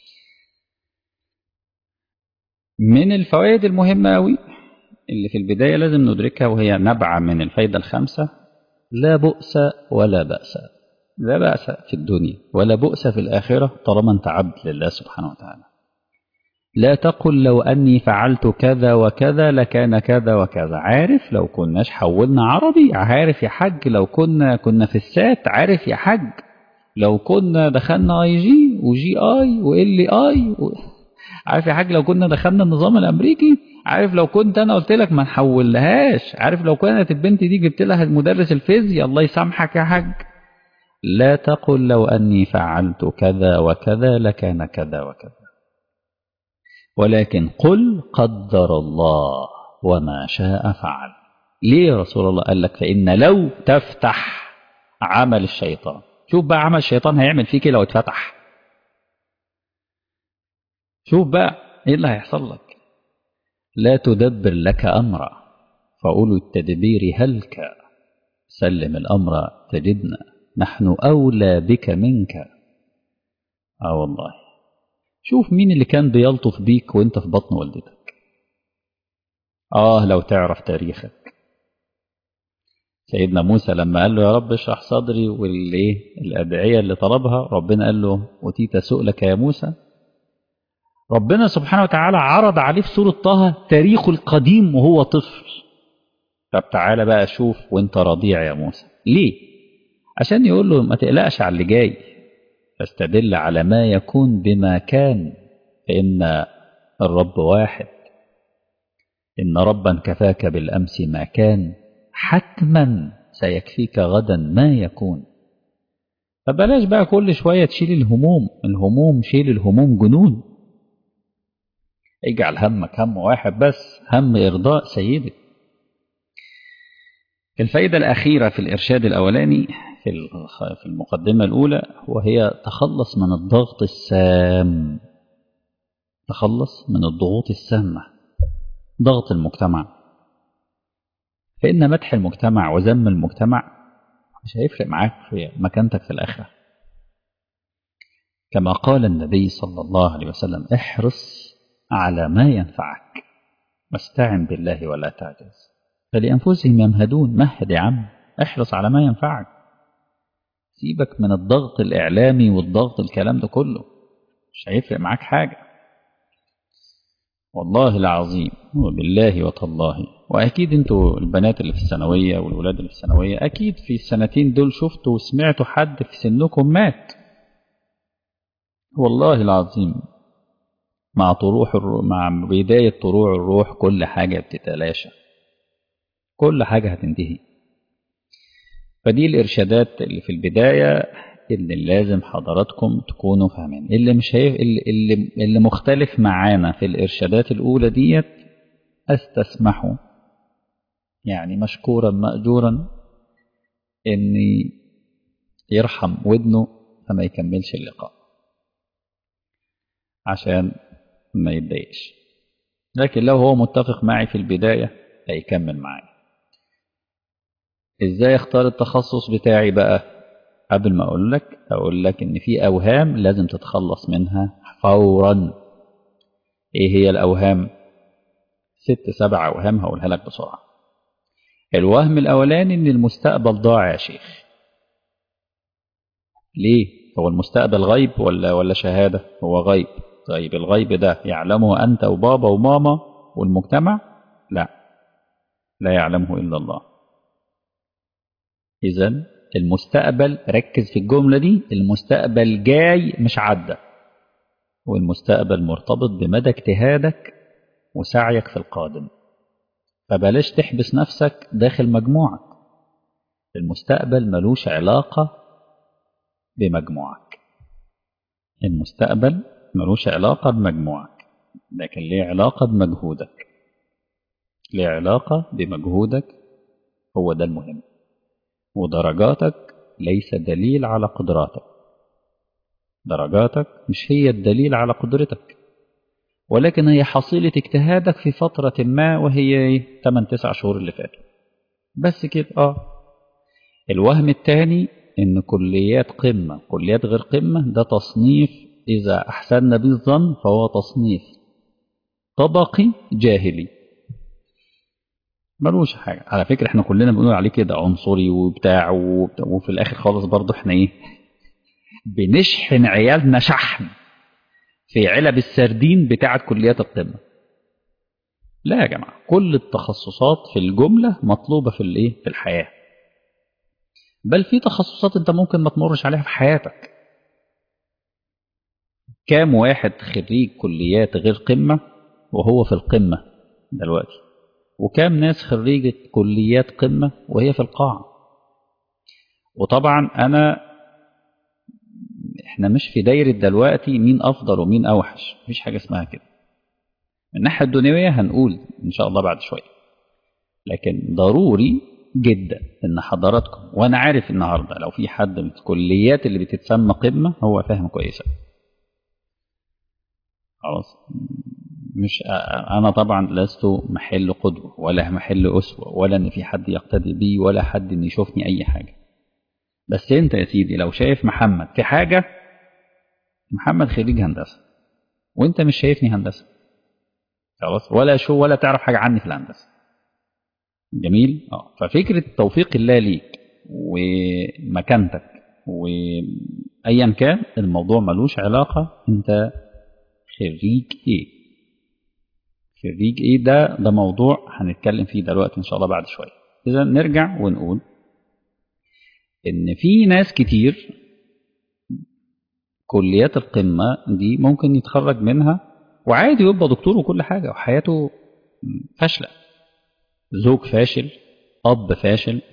من الفوائد المهمة أوي اللي في البداية لازم ندركها وهي نبعة من الفايدة الخامسة لا بؤس ولا بأس لا بأس في الدنيا ولا بؤس في الآخرة طالما أنت عبد لله سبحانه وتعالى لا تقل لو أني فعلت كذا وكذا لكان كذا وكذا عارف لو كناش حولنا عربي عارف يا حج لو كنا كنا في السات عارف يا حج لو كنا دخلنا اي جي وجي اي وال اي و... عارف يا حاج لو كنا دخلنا النظام الامريكي عارف لو كنت انا قلت لك ما نحولهاش عارف لو كانت البنت دي جبت لها مدرس الفيزياء الله يسامحك يا حاج لا تقل لو اني فعلت كذا وكذا لكان كذا وكذا ولكن قل قدر الله وما شاء فعل ليه يا رسول الله قال لك فإن لو تفتح عمل الشيطان شوف بقى عمل الشيطان هيعمل فيك لو اتفتح شوف بقى ايه اللي هيحصل لك لا تدبر لك أمرا فأولو التدبير هلك سلم الأمر تجدنا نحن أولى بك منك آه والله شوف مين اللي كان بيلطف بيك وانت في بطن والدتك آه لو تعرف تاريخك سيدنا موسى لما قال له يا رب اشرح صدري والايه الادعيه اللي طلبها ربنا قال له اوتيت سؤلك يا موسى ربنا سبحانه وتعالى عرض عليه في سوره طه تاريخه القديم وهو طفل طب تعالى بقى شوف وانت رضيع يا موسى ليه عشان يقول له ما تقلقش على اللي جاي فاستدل على ما يكون بما كان فإن الرب واحد إن ربا كفاك بالأمس ما كان حتما سيكفيك غدا ما يكون فبلاش بقى كل شوية تشيل الهموم الهموم شيل الهموم جنون اجعل همك هم واحد بس هم إرضاء سيدك الفائدة الأخيرة في الإرشاد الأولاني في المقدمة الأولى وهي تخلص من الضغط السام تخلص من الضغوط السامة ضغط المجتمع فإن مدح المجتمع وذم المجتمع مش هيفرق معاك في مكانتك في الآخرة كما قال النبي صلى الله عليه وسلم احرص على ما ينفعك واستعن بالله ولا تعجز فلأنفسهم يمهدون مهد يا عم احرص على ما ينفعك سيبك من الضغط الإعلامي والضغط الكلام ده كله مش هيفرق معاك حاجة والله العظيم وبالله وتالله وأكيد انتوا البنات اللي في الثانوية والولاد اللي في الثانوية أكيد في السنتين دول شفتوا وسمعتوا حد في سنكم مات والله العظيم مع طروح الروح مع بداية طلوع الروح كل حاجة بتتلاشى كل حاجة هتنتهي فدي الإرشادات اللي في البداية اللي لازم حضراتكم تكونوا فاهمين اللي مش هيف... اللي, اللي, اللي مختلف معانا في الإرشادات الأولى ديت أستسمحه يعني مشكورا مأجورا إن يرحم ودنه فما يكملش اللقاء عشان ما يتضايقش لكن لو هو متفق معي في البداية هيكمل معي ازاي اختار التخصص بتاعي بقى قبل ما اقول لك اقول لك ان في اوهام لازم تتخلص منها فورا ايه هي الاوهام ست سبع اوهام هقولها لك بسرعه الوهم الاولاني ان المستقبل ضاع يا شيخ ليه هو المستقبل غيب ولا ولا شهاده هو غيب طيب الغيب ده يعلمه انت وبابا وماما والمجتمع لا لا يعلمه الا الله إذا المستقبل ركز في الجملة دي المستقبل جاي مش عدى والمستقبل مرتبط بمدى اجتهادك وسعيك في القادم فبلاش تحبس نفسك داخل مجموعك المستقبل ملوش علاقة بمجموعك المستقبل ملوش علاقة بمجموعك لكن ليه علاقة بمجهودك ليه علاقة بمجهودك هو ده المهم ودرجاتك ليس دليل على قدراتك درجاتك مش هي الدليل على قدرتك ولكن هي حصيلة اجتهادك في فترة ما وهي 8 9 شهور اللي فاتوا بس كده اه الوهم الثاني ان كليات قمة كليات غير قمة ده تصنيف اذا احسننا به الظن فهو تصنيف طبقي جاهلي ملوش حاجة على فكرة احنا كلنا بنقول عليه كده عنصري وبتاع وبتاع وفي الاخر خالص برضه احنا ايه بنشحن عيالنا شحن في علب السردين بتاعة كليات القمة لا يا جماعة كل التخصصات في الجملة مطلوبة في الايه في الحياة بل في تخصصات انت ممكن ما تمرش عليها في حياتك كام واحد خريج كليات غير قمة وهو في القمة دلوقتي وكام ناس خريجة كليات قمة وهي في القاع وطبعا أنا احنا مش في دايرة دلوقتي مين أفضل ومين أوحش مفيش حاجة اسمها كده من الناحية الدنيوية هنقول إن شاء الله بعد شوية لكن ضروري جدا ان حضراتكم وانا عارف النهارده لو في حد من الكليات اللي بتتسمى قمه هو فاهم كويس خلاص مش انا طبعا لست محل قدوه ولا محل اسوه ولا ان في حد يقتدي بي ولا حد ان يشوفني اي حاجه بس انت يا سيدي لو شايف محمد في حاجه محمد خريج هندسه وانت مش شايفني هندسه خلاص ولا شو ولا تعرف حاجه عني في الهندسه جميل اه ففكره توفيق الله ليك ومكانتك وايا كان الموضوع ملوش علاقه انت خريج ايه خريج ايه ده ده موضوع هنتكلم فيه دلوقتي ان شاء الله بعد شويه اذا نرجع ونقول ان في ناس كتير كليات القمه دي ممكن يتخرج منها وعادي يبقى دكتور وكل حاجه وحياته فاشله زوج فاشل اب فاشل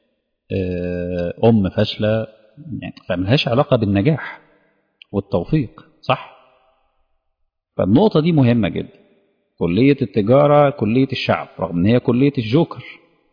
ام فاشله يعني فملهاش علاقه بالنجاح والتوفيق صح فالنقطه دي مهمه جدا كليه التجاره كليه الشعب رغم ان هي كليه الجوكر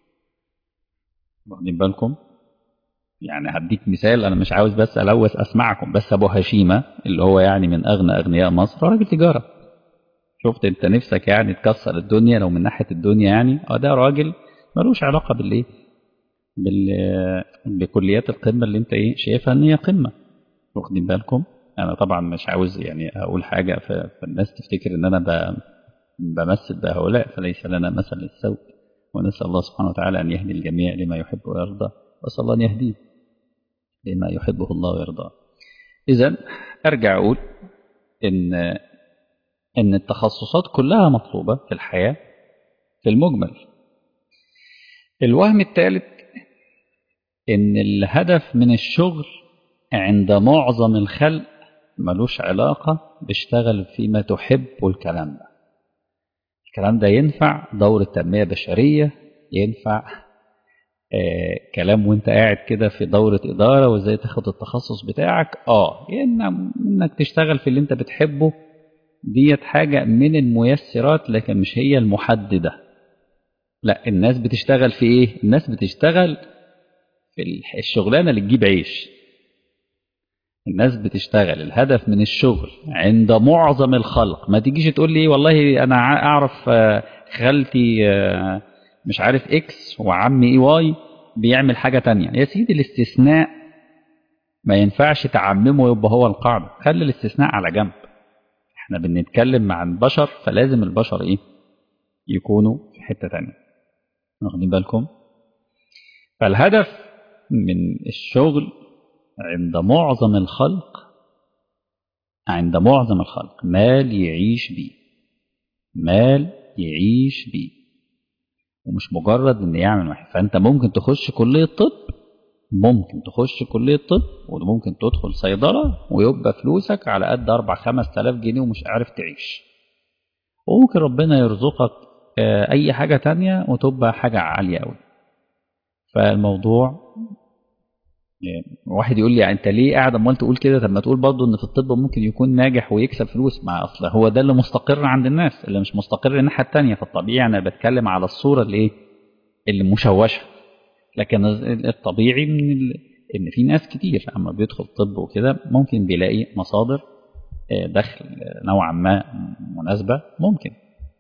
واخدين بالكم يعني هديك مثال انا مش عاوز بس الوث اسمعكم بس ابو هشيمه اللي هو يعني من اغنى اغنياء مصر راجل تجاره شفت انت نفسك يعني تكسر الدنيا لو من ناحيه الدنيا يعني اه ده راجل ملوش علاقه بالايه بال بكليات القمه اللي انت ايه شايفها ان هي قمه واخدين بالكم انا طبعا مش عاوز يعني اقول حاجه فالناس تفتكر ان انا ب... بمثل بهؤلاء فليس لنا مثل للسوء ونسال الله سبحانه وتعالى ان يهدي الجميع لما يحب ويرضى واسال الله ان يهديه لما يحبه الله ويرضاه اذا ارجع اقول ان ان التخصصات كلها مطلوبه في الحياه في المجمل الوهم الثالث ان الهدف من الشغل عند معظم الخلق ملوش علاقة باشتغل فيما تحب والكلام ده الكلام ده ينفع دورة تنمية بشرية ينفع آه كلام وانت قاعد كده في دورة إدارة وازاي تاخد التخصص بتاعك اه إن انك تشتغل في اللي انت بتحبه ديت حاجة من الميسرات لكن مش هي المحددة لا الناس بتشتغل في ايه الناس بتشتغل في الشغلانة اللي تجيب عيش الناس بتشتغل الهدف من الشغل عند معظم الخلق ما تجيش تقول لي والله انا اعرف خالتي مش عارف اكس وعمي اي واي بيعمل حاجة تانية يا سيدي الاستثناء ما ينفعش تعممه يبقى هو القاعدة خلي الاستثناء على جنب احنا بنتكلم عن بشر فلازم البشر ايه يكونوا في حتة تانية واخدين بالكم فالهدف من الشغل عند معظم الخلق عند معظم الخلق مال يعيش بيه مال يعيش بيه ومش مجرد ان يعمل واحد فانت ممكن تخش كلية طب ممكن تخش كلية طب وممكن تدخل صيدلة ويبقى فلوسك على قد أربع خمس تلاف جنيه ومش عارف تعيش وممكن ربنا يرزقك أي حاجة تانية وتبقى حاجة عالية أوي فالموضوع واحد يقول لي انت ليه قاعد امال تقول كده طب ما تقول برضه ان في الطب ممكن يكون ناجح ويكسب فلوس مع اصل هو ده اللي مستقر عند الناس اللي مش مستقر الناحيه الثانيه فالطبيعي انا بتكلم على الصوره اللي ايه اللي مشوشه لكن الطبيعي من ال... ان في ناس كتير اما بيدخل طب وكده ممكن بيلاقي مصادر دخل نوعا ما مناسبه ممكن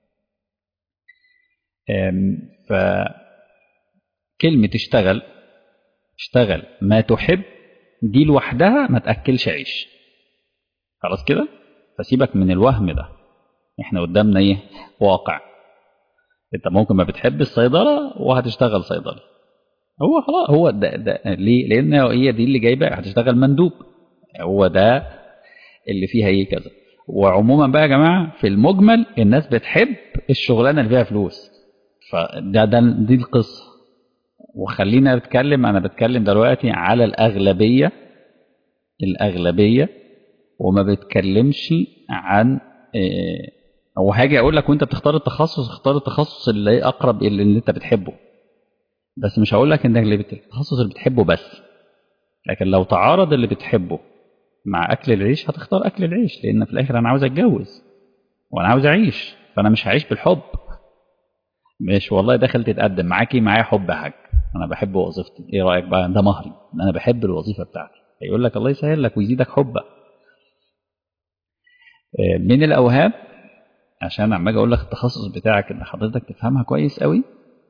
فكلمه اشتغل اشتغل ما تحب دي لوحدها ما تاكلش عيش خلاص كده فسيبك من الوهم ده احنا قدامنا ايه واقع انت ممكن ما بتحب الصيدله وهتشتغل صيدلي هو خلاص هو ده, ده ليه لان هي دي اللي جايبه هتشتغل مندوب هو ده اللي فيها ايه كذا وعموما بقى يا جماعه في المجمل الناس بتحب الشغلانه اللي فيها فلوس فده ده دي القصه وخلينا نتكلم انا بتكلم دلوقتي على الاغلبيه الاغلبيه وما بتكلمش عن إيه او هاجي اقول لك وانت بتختار التخصص اختار التخصص اللي اقرب اللي, اللي انت بتحبه بس مش هقول لك انك اللي بت- التخصص اللي بتحبه بس لكن لو تعارض اللي بتحبه مع اكل العيش هتختار اكل العيش لان في الاخر انا عاوز اتجوز وانا عاوز اعيش فانا مش هعيش بالحب مش والله داخل تتقدم معاكي معايا حب يا حاج انا بحب وظيفتي ايه رايك بقى ده مهري انا بحب الوظيفه بتاعتي هيقول لك الله يسهل لك ويزيدك حبا آه، من الاوهام عشان عمال اقول لك التخصص بتاعك ان حضرتك تفهمها كويس قوي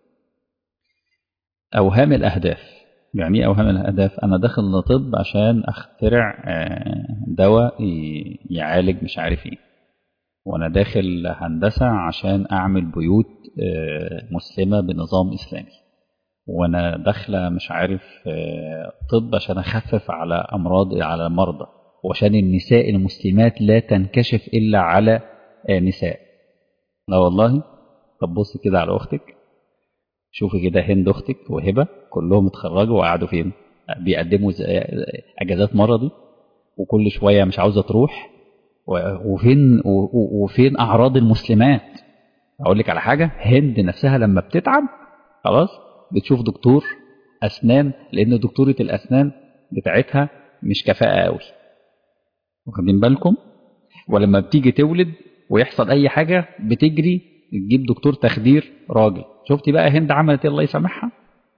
اوهام الاهداف يعني ايه اوهام الاهداف انا داخل لطب عشان اخترع آه، دواء ي- يعالج مش عارف ايه وانا داخل هندسه عشان اعمل بيوت آه، مسلمه بنظام اسلامي وانا داخله مش عارف آه، طب عشان اخفف على امراض على المرضى وعشان النساء المسلمات لا تنكشف الا على آه، نساء لا والله طب بص كده على اختك شوفي كده هند اختك وهبه كلهم اتخرجوا وقعدوا فين بيقدموا ز- اجازات مرضي وكل شويه مش عاوزه تروح و- وفين و- و- وفين اعراض المسلمات اقول لك على حاجه هند نفسها لما بتتعب خلاص بتشوف دكتور اسنان لان دكتوره الاسنان بتاعتها مش كفاءه قوي واخدين بالكم ولما بتيجي تولد ويحصل اي حاجه بتجري تجيب دكتور تخدير راجل شفتي بقى هند عملت ايه الله يسامحها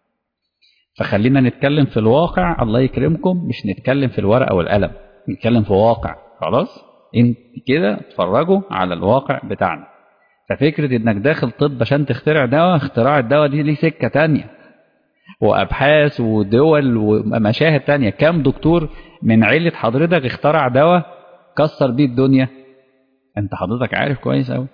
فخلينا نتكلم في الواقع الله يكرمكم مش نتكلم في الورقه والقلم نتكلم في واقع خلاص انت كده اتفرجوا على الواقع بتاعنا ففكره انك داخل طب عشان تخترع دواء اختراع الدواء دي ليه سكه تانية وابحاث ودول ومشاهد تانية كام دكتور من عيله حضرتك اخترع دواء كسر بيه الدنيا انت حضرتك عارف كويس قوي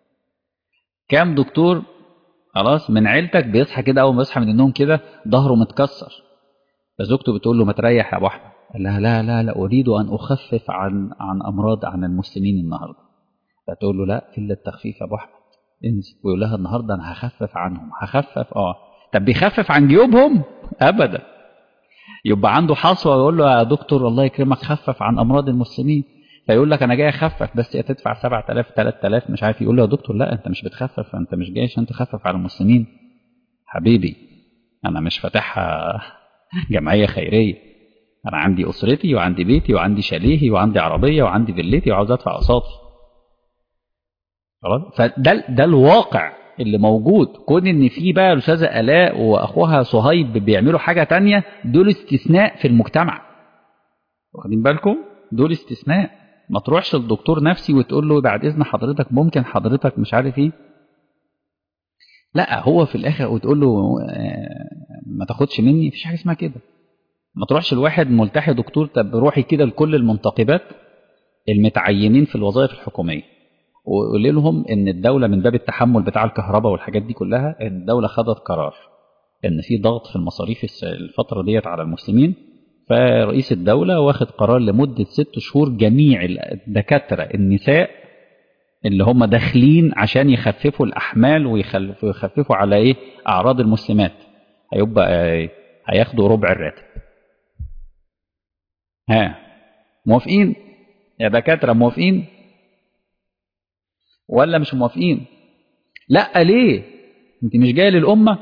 كام دكتور خلاص من عيلتك بيصحى كده اول ما يصحى من النوم كده ظهره متكسر فزوجته بتقول له ما تريح يا ابو احمد قال لها لا لا لا اريد ان اخفف عن عن امراض عن المسلمين النهارده فتقول له لا الا التخفيف يا ابو احمد انزل ويقول لها النهارده انا هخفف عنهم هخفف اه طب بيخفف عن جيوبهم ابدا يبقى عنده حصوه ويقول له يا دكتور الله يكرمك خفف عن امراض المسلمين فيقول لك انا جاي اخفف بس يا تدفع 7000 3000 مش عارف يقول له يا دكتور لا انت مش بتخفف انت مش جاي عشان تخفف على المسلمين حبيبي انا مش فاتحها جمعيه خيريه انا عندي اسرتي وعندي بيتي وعندي شاليهي وعندي عربيه وعندي فيلتي وعاوز ادفع اقساطي خلاص فده ده الواقع اللي موجود كون ان في بقى الاستاذه الاء واخوها صهيب بيعملوا حاجه تانية دول استثناء في المجتمع واخدين بالكم دول استثناء ما تروحش للدكتور نفسي وتقول له بعد اذن حضرتك ممكن حضرتك مش عارف ايه لا هو في الاخر وتقول له آه، ما تاخدش مني مفيش حاجه اسمها كده ما تروحش لواحد ملتحي دكتور طب روحي كده لكل المنتقبات المتعينين في الوظائف الحكوميه وقول لهم ان الدوله من باب التحمل بتاع الكهرباء والحاجات دي كلها ان الدوله خدت قرار ان في ضغط في المصاريف الس- الفتره ديت على المسلمين فرئيس الدوله واخد قرار لمده ست شهور جميع الدكاتره النساء اللي هم داخلين عشان يخففوا الاحمال ويخلف- ويخففوا على ايه اعراض المسلمات هيبقى آه، هياخدوا ربع الراتب ها موافقين يا دكاتره موافقين ولا مش موافقين لا ليه انت مش جايه للامه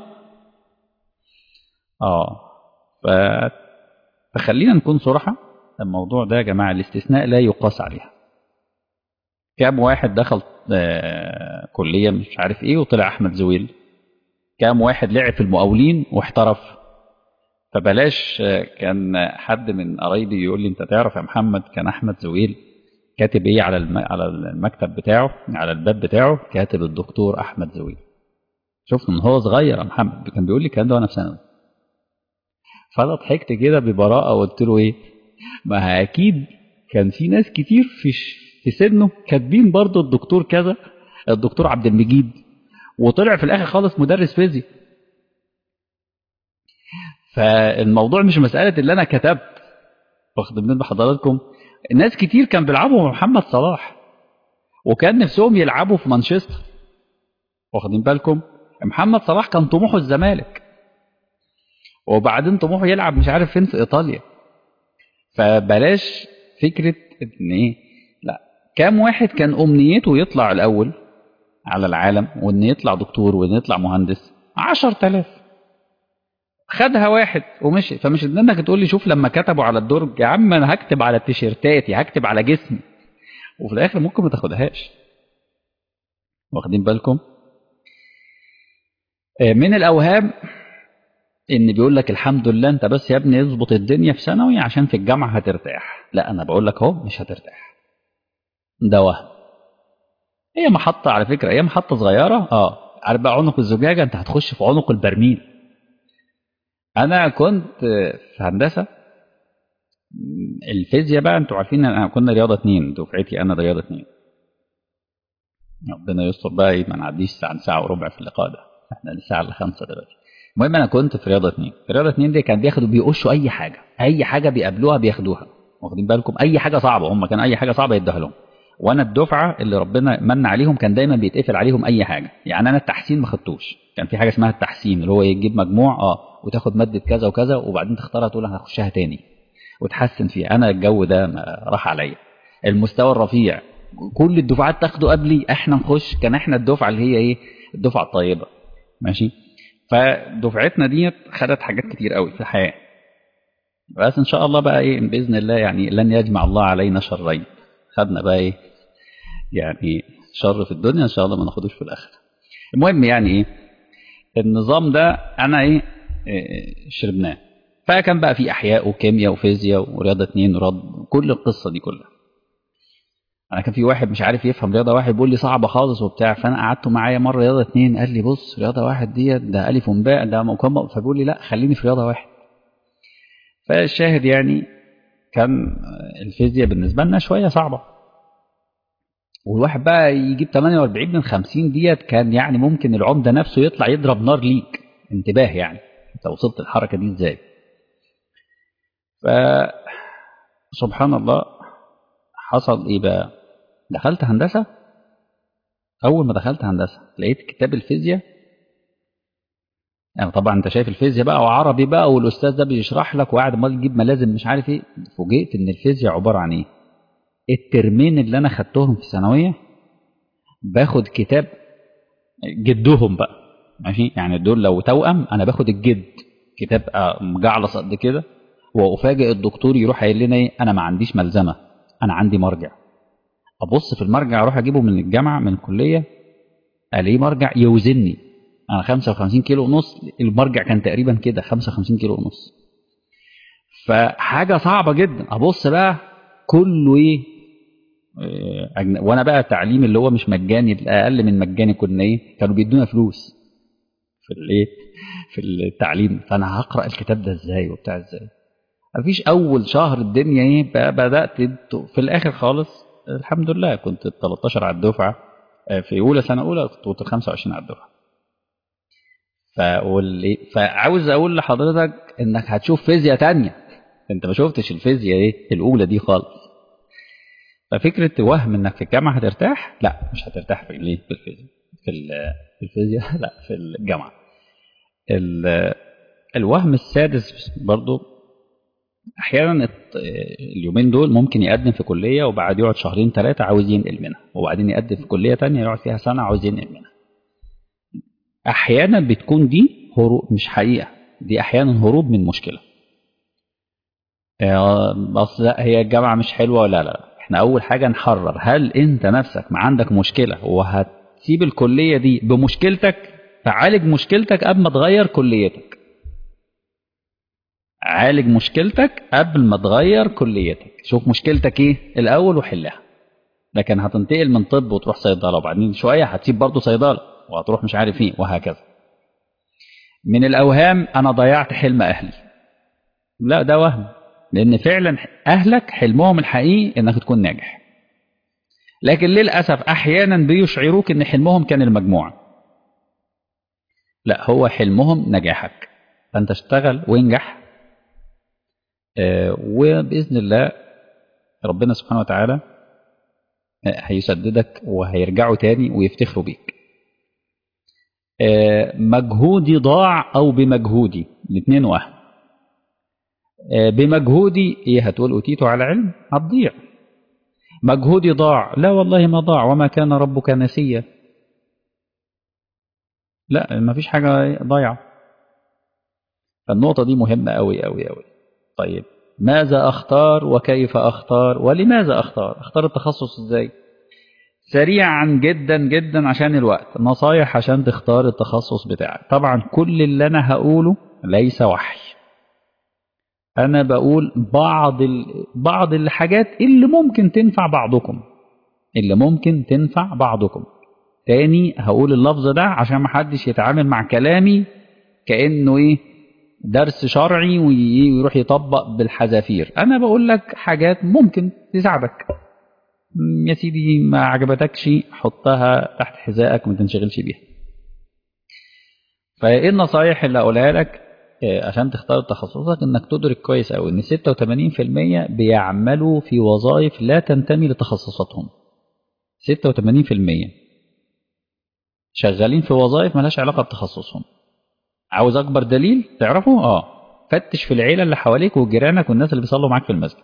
اه ف... فخلينا نكون صراحه الموضوع ده يا جماعه الاستثناء لا يقاس عليها كام واحد دخل آه كليه مش عارف ايه وطلع احمد زويل كام واحد لعب في المقاولين واحترف فبلاش آه، كان حد من قرايبي يقول لي انت تعرف يا محمد كان احمد زويل كاتب ايه على الم... على المكتب بتاعه على الباب بتاعه كاتب الدكتور احمد زويل شفت من هو صغير يا محمد كان بيقول لي الكلام ده وانا في ثانوي فانا ضحكت كده ببراءه وقلت له ايه ما اكيد كان في ناس كتير في ش... في سنه كاتبين برضه الدكتور كذا الدكتور عبد المجيد وطلع في الاخر خالص مدرس فيزياء فالموضوع مش مساله اللي انا كتبت واخد بالكم بحضراتكم ناس كتير كان بيلعبوا مع محمد صلاح وكان نفسهم يلعبوا في مانشستر واخدين بالكم محمد صلاح كان طموحه الزمالك وبعدين طموحه يلعب مش عارف فين في ايطاليا فبلاش فكره ان ايه لا كام واحد كان امنيته يطلع الاول على العالم وان يطلع دكتور وان يطلع مهندس 10000 خدها واحد ومشي فمش انك تقول لي شوف لما كتبوا على الدرج يا عم انا هكتب على تيشيرتاتي هكتب على جسمي وفي الاخر ممكن ما تاخدهاش واخدين بالكم من الاوهام ان بيقول لك الحمد لله انت بس يا ابني اظبط الدنيا في ثانوي عشان في الجامعه هترتاح لا انا بقول لك اهو مش هترتاح ده وهم هي محطه على فكره هي محطه صغيره اه عارف بقى عنق الزجاجه انت هتخش في عنق البرميل انا كنت في هندسه الفيزياء بقى انتوا عارفين انا كنا رياضه اتنين دفعتي انا رياضه اتنين ربنا يستر بقى ما نعديش عن ساعه وربع في اللقاء ده احنا الساعه الا خمسة دلوقتي المهم انا كنت في رياضه اتنين في رياضه اتنين دي كان بياخدوا بيقشوا اي حاجه اي حاجه بيقابلوها بياخدوها واخدين بالكم اي حاجه صعبه هم كان اي حاجه صعبه يديها لهم وانا الدفعه اللي ربنا من عليهم كان دايما بيتقفل عليهم اي حاجه يعني انا التحسين ما خدتوش كان في حاجه اسمها التحسين اللي هو يجيب مجموع اه وتاخد ماده كذا وكذا وبعدين تختارها تقول انا هخشها تاني وتحسن فيها انا الجو ده راح عليا المستوى الرفيع كل الدفعات تاخده قبلي احنا نخش كان احنا الدفعه اللي هي ايه الدفعه الطيبه ماشي فدفعتنا ديت خدت حاجات كتير قوي في الحياه بس ان شاء الله بقى ايه باذن الله يعني لن يجمع الله علينا شرين خدنا بقى ايه يعني شر في الدنيا ان شاء الله ما ناخدوش في الاخره المهم يعني ايه النظام ده انا ايه, إيه شربناه فكان بقى في احياء وكيمياء وفيزياء ورياضه اتنين ورد كل القصه دي كلها انا كان في واحد مش عارف يفهم رياضه واحد بيقول لي صعبه خالص وبتاع فانا قعدته معايا مره رياضه اتنين قال لي بص رياضه واحد ديت ده الف وباء ده مكمل فبيقول لي لا خليني في رياضه واحد فالشاهد يعني كان الفيزياء بالنسبه لنا شويه صعبه والواحد بقى يجيب 48 من 50 ديت كان يعني ممكن العمده نفسه يطلع يضرب نار ليك انتباه يعني انت وصلت الحركه دي ازاي ف سبحان الله حصل ايه بقى دخلت هندسه اول ما دخلت هندسه لقيت كتاب الفيزياء يعني طبعا انت شايف الفيزياء بقى وعربي بقى والاستاذ ده بيشرح لك وقاعد امال يجيب ملازم مش عارف ايه فوجئت ان الفيزياء عباره عن ايه الترمين اللي انا خدتهم في الثانويه باخد كتاب جدهم بقى ماشي يعني دول لو توأم انا باخد الجد كتاب مجعلص قد كده وافاجئ الدكتور يروح قايل لنا ايه انا ما عنديش ملزمه انا عندي مرجع ابص في المرجع اروح اجيبه من الجامعه من الكليه الاقيه مرجع يوزني انا 55 كيلو ونص المرجع كان تقريبا كده 55 كيلو ونص فحاجه صعبه جدا ابص بقى كله ايه وانا بقى التعليم اللي هو مش مجاني الاقل من مجاني كنا ايه كانوا بيدونا فلوس في الايه في التعليم فانا هقرا الكتاب ده ازاي وبتاع ازاي مفيش اول شهر الدنيا ايه بقى بدات في الاخر خالص الحمد لله كنت 13 على الدفعه في اولى سنه اولى كنت 25 على الدفعه فقول فعاوز اقول لحضرتك انك هتشوف فيزياء تانية انت ما شفتش الفيزياء ايه الاولى دي خالص ففكره وهم انك في الجامعه هترتاح لا مش هترتاح في ليه في الفيزياء في في الفيزياء لا في الجامعه الوهم السادس برضو احيانا اليومين دول ممكن يقدم في كليه وبعد يقعد شهرين ثلاثه عاوز ينقل منها وبعدين يقدم في كليه تانية يقعد فيها سنه عاوز ينقل منها احيانا بتكون دي هروب مش حقيقه دي احيانا هروب من مشكله بس لا هي الجامعه مش حلوه ولا لا احنا اول حاجه نحرر هل انت نفسك ما عندك مشكله وهتسيب الكليه دي بمشكلتك فعالج مشكلتك قبل ما تغير كليتك عالج مشكلتك قبل ما تغير كليتك شوف مشكلتك ايه الاول وحلها لكن هتنتقل من طب وتروح صيدله وبعدين شويه هتسيب برضه صيدله وهتروح مش عارف ايه وهكذا من الاوهام انا ضيعت حلم اهلي لا ده وهم لان فعلا اهلك حلمهم الحقيقي انك تكون ناجح لكن للاسف احيانا بيشعروك ان حلمهم كان المجموعه لا هو حلمهم نجاحك فانت اشتغل وانجح آه وباذن الله ربنا سبحانه وتعالى هيسددك وهيرجعوا تاني ويفتخروا بيك آه مجهودي ضاع او بمجهودي الاثنين واحد آه، بمجهودي ايه هتقول أتيت على علم هتضيع مجهودي ضاع لا والله ما ضاع وما كان ربك نسيا لا ما فيش حاجة ضايعة فالنقطة دي مهمة أوي أوي أوي طيب ماذا أختار وكيف أختار ولماذا أختار أختار التخصص إزاي سريعا جدا جدا عشان الوقت نصايح عشان تختار التخصص بتاعك طبعا كل اللي أنا هقوله ليس وحي أنا بقول بعض ال... بعض الحاجات اللي ممكن تنفع بعضكم اللي ممكن تنفع بعضكم تاني هقول اللفظ ده عشان محدش يتعامل مع كلامي كأنه ايه درس شرعي ويروح يطبق بالحذافير انا بقول لك حاجات ممكن تساعدك يا سيدي ما عجبتكش حطها تحت حذائك وما تنشغلش بيها فايه النصايح اللي اقولها لك عشان تختار تخصصك انك تدرك كويس قوي ان 86% بيعملوا في وظائف لا تنتمي لتخصصاتهم 86% شغالين في وظائف ملهاش علاقة بتخصصهم عاوز أكبر دليل تعرفه؟ آه فتش في العيلة اللي حواليك وجيرانك والناس اللي بيصلوا معاك في المسجد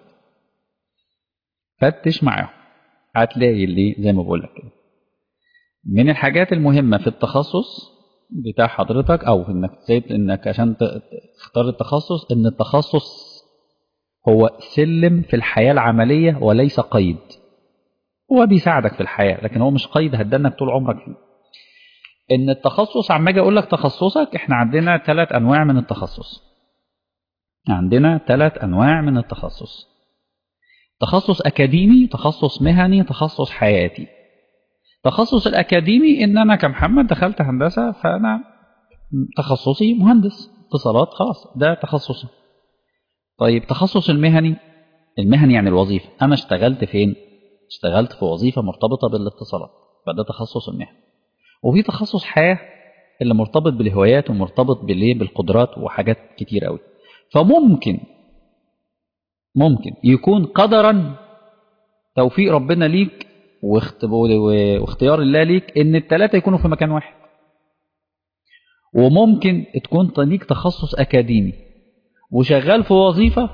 فتش معاهم هتلاقي اللي زي ما بقول لك كده من الحاجات المهمة في التخصص بتاع حضرتك أو إنك زي إنك عشان تختار التخصص إن التخصص هو سلم في الحياة العملية وليس قيد هو بيساعدك في الحياة لكن هو مش قيد هتدنك طول عمرك فيه ان التخصص عم اجي اقول لك تخصصك احنا عندنا ثلاث انواع من التخصص عندنا ثلاث انواع من التخصص تخصص اكاديمي تخصص مهني تخصص حياتي تخصص الاكاديمي ان انا كمحمد دخلت هندسه فانا تخصصي مهندس اتصالات خلاص ده تخصصي طيب تخصص المهني المهني يعني الوظيفه انا اشتغلت فين اشتغلت في وظيفه مرتبطه بالاتصالات فده تخصص المهني وفي تخصص حياة اللي مرتبط بالهوايات ومرتبط بالايه بالقدرات وحاجات كتير قوي فممكن ممكن يكون قدرا توفيق ربنا ليك واختيار الله ليك ان الثلاثة يكونوا في مكان واحد وممكن تكون ليك تخصص أكاديمي وشغال في وظيفة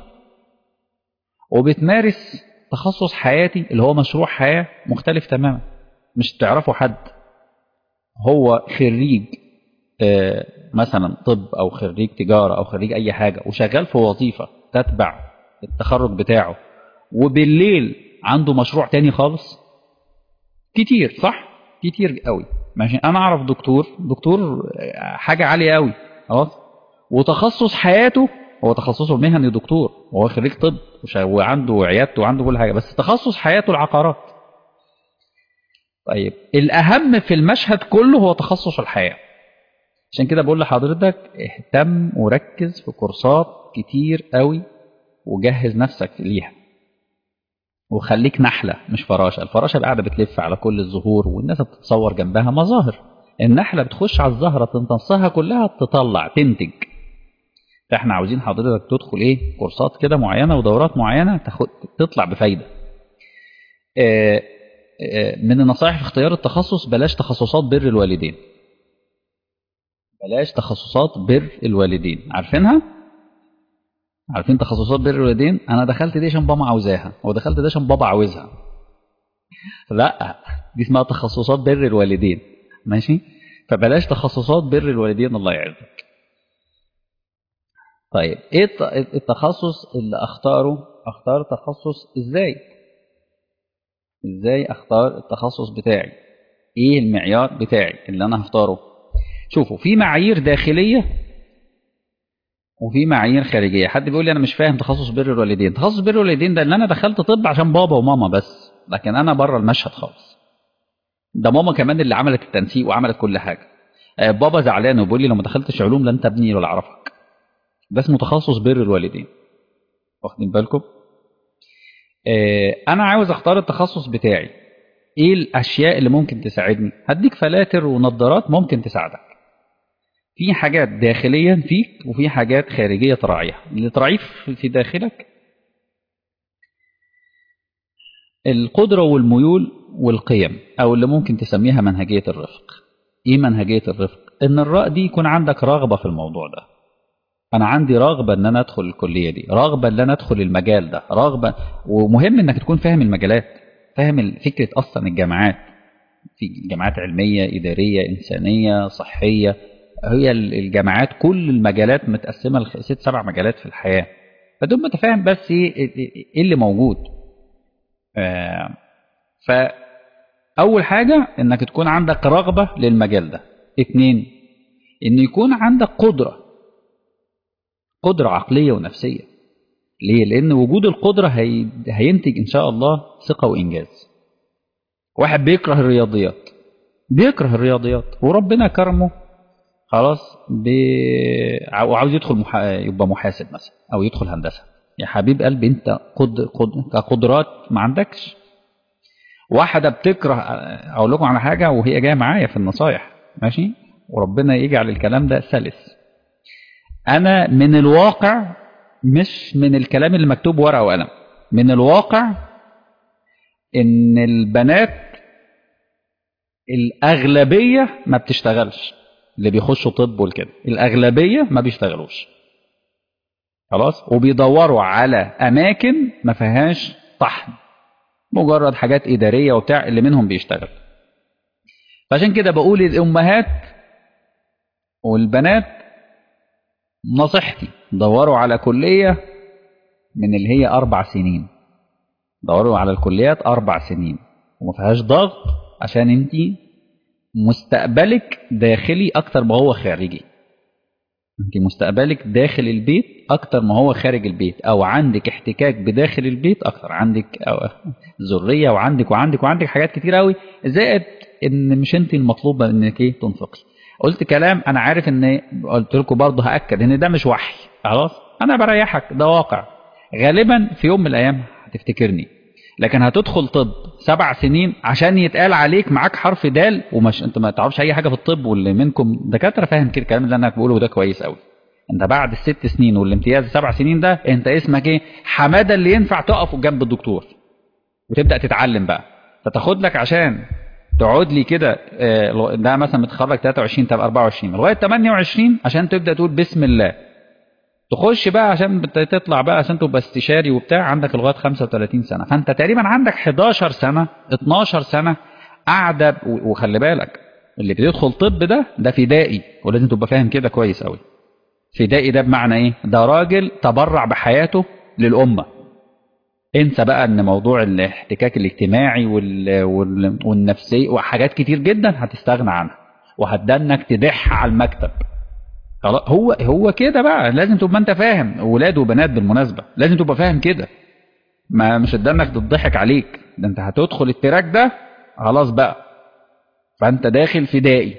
وبتمارس تخصص حياتي اللي هو مشروع حياة مختلف تماما مش تعرفوا حد هو خريج مثلا طب او خريج تجاره او خريج اي حاجه وشغال في وظيفه تتبع التخرج بتاعه وبالليل عنده مشروع تاني خالص كتير صح كتير قوي ماشي انا اعرف دكتور دكتور حاجه عاليه قوي خلاص وتخصص حياته هو تخصصه المهني دكتور وهو خريج طب وعنده عيادته وعنده كل حاجه بس تخصص حياته العقارات طيب الأهم في المشهد كله هو تخصص الحياة عشان كده بقول لحضرتك اهتم وركز في كورسات كتير قوي وجهز نفسك ليها وخليك نحلة مش فراشة الفراشة قاعدة بتلف على كل الزهور والناس بتتصور جنبها مظاهر النحلة بتخش على الزهرة تمتصها كلها تطلع تنتج فاحنا عاوزين حضرتك تدخل ايه كورسات كده معينة ودورات معينة تاخد تطلع بفايدة اه من النصائح في اختيار التخصص بلاش تخصصات بر الوالدين بلاش تخصصات بر الوالدين عارفينها عارفين تخصصات بر الوالدين انا دخلت دي عشان ماما عاوزاها ودخلت ده عشان بابا عاوزها لا دي اسمها تخصصات بر الوالدين ماشي فبلاش تخصصات بر الوالدين الله يعزك طيب ايه التخصص اللي اختاره اختار تخصص ازاي ازاي اختار التخصص بتاعي ايه المعيار بتاعي اللي انا هختاره شوفوا في معايير داخليه وفي معايير خارجيه حد بيقول لي انا مش فاهم تخصص بر الوالدين تخصص بر الوالدين ده ان انا دخلت طب عشان بابا وماما بس لكن انا بره المشهد خالص ده ماما كمان اللي عملت التنسيق وعملت كل حاجه بابا زعلان وبيقول لي لو ما دخلتش علوم لا انت ابني ولا اعرفك ده اسمه تخصص بر الوالدين واخدين بالكم انا عاوز اختار التخصص بتاعي ايه الاشياء اللي ممكن تساعدني هديك فلاتر ونظارات ممكن تساعدك في حاجات داخليا فيك وفي حاجات خارجيه تراعيها اللي تراعيه في داخلك القدره والميول والقيم او اللي ممكن تسميها منهجيه الرفق ايه منهجيه الرفق ان الراء دي يكون عندك رغبه في الموضوع ده انا عندي رغبه ان انا ادخل الكليه دي رغبه ان انا ادخل المجال ده رغبه ومهم انك تكون فاهم المجالات فاهم فكره اصلا الجامعات في جامعات علميه اداريه انسانيه صحيه هي الجامعات كل المجالات متقسمه لست سبع مجالات في الحياه فدول متفاهم بس ايه ايه اللي موجود آه فاول حاجه انك تكون عندك رغبه للمجال ده اتنين ان يكون عندك قدره قدره عقليه ونفسيه ليه لان وجود القدره هي... هينتج ان شاء الله ثقه وانجاز واحد بيكره الرياضيات بيكره الرياضيات وربنا كرمه خلاص ب... وعاوز يدخل مح... يبقى محاسب مثلا او يدخل هندسه يا حبيب قلبي انت قد... قد... كقدرات ما عندكش واحده بتكره اقول لكم على حاجه وهي جايه معايا في النصايح ماشي وربنا يجعل الكلام ده سلس انا من الواقع مش من الكلام اللي مكتوب ورقه وقلم من الواقع ان البنات الاغلبيه ما بتشتغلش اللي بيخشوا طب والكده الاغلبيه ما بيشتغلوش خلاص وبيدوروا على اماكن ما فيهاش طحن مجرد حاجات اداريه وبتاع اللي منهم بيشتغل فعشان كده بقول الامهات والبنات نصيحتي دوروا على كليه من اللي هي اربع سنين دوروا على الكليات اربع سنين وما فيهاش ضغط عشان انت مستقبلك داخلي اكتر ما هو خارجي انت مستقبلك داخل البيت اكتر ما هو خارج البيت او عندك احتكاك بداخل البيت اكتر عندك أو ذريه وعندك وعندك وعندك حاجات كتير قوي زائد ان مش انت المطلوبه انك ايه تنفقي قلت كلام انا عارف ان قلت لكم برضه هاكد ان ده مش وحي خلاص انا بريحك ده واقع غالبا في يوم من الايام هتفتكرني لكن هتدخل طب سبع سنين عشان يتقال عليك معاك حرف دال ومش انت ما تعرفش اي حاجه في الطب واللي منكم دكاتره فاهم كده الكلام اللي انا بقوله ده كويس قوي انت بعد الست سنين والامتياز سبع سنين ده انت اسمك ايه حماده اللي ينفع تقف جنب الدكتور وتبدا تتعلم بقى فتاخد لك عشان تقعد لي كده ده مثلا متخرج 23 طب 24 لغايه 28 عشان تبدا تقول بسم الله تخش بقى عشان تطلع بقى عشان تبقى استشاري وبتاع عندك لغايه 35 سنه فانت تقريبا عندك 11 سنه 12 سنه قاعده وخلي بالك اللي بيدخل طب ده ده فدائي ولازم تبقى فاهم كده كويس قوي فدائي ده بمعنى ايه ده راجل تبرع بحياته للامه انسى بقى ان موضوع الاحتكاك الاجتماعي وال... وال... والنفسي وحاجات كتير جدا هتستغنى عنها وهتدنك تدح على المكتب هو هو كده بقى لازم تبقى انت فاهم ولاد وبنات بالمناسبه لازم تبقى فاهم كده ما مش قدامك تضحك عليك ده انت هتدخل التراك ده خلاص بقى فانت داخل فدائي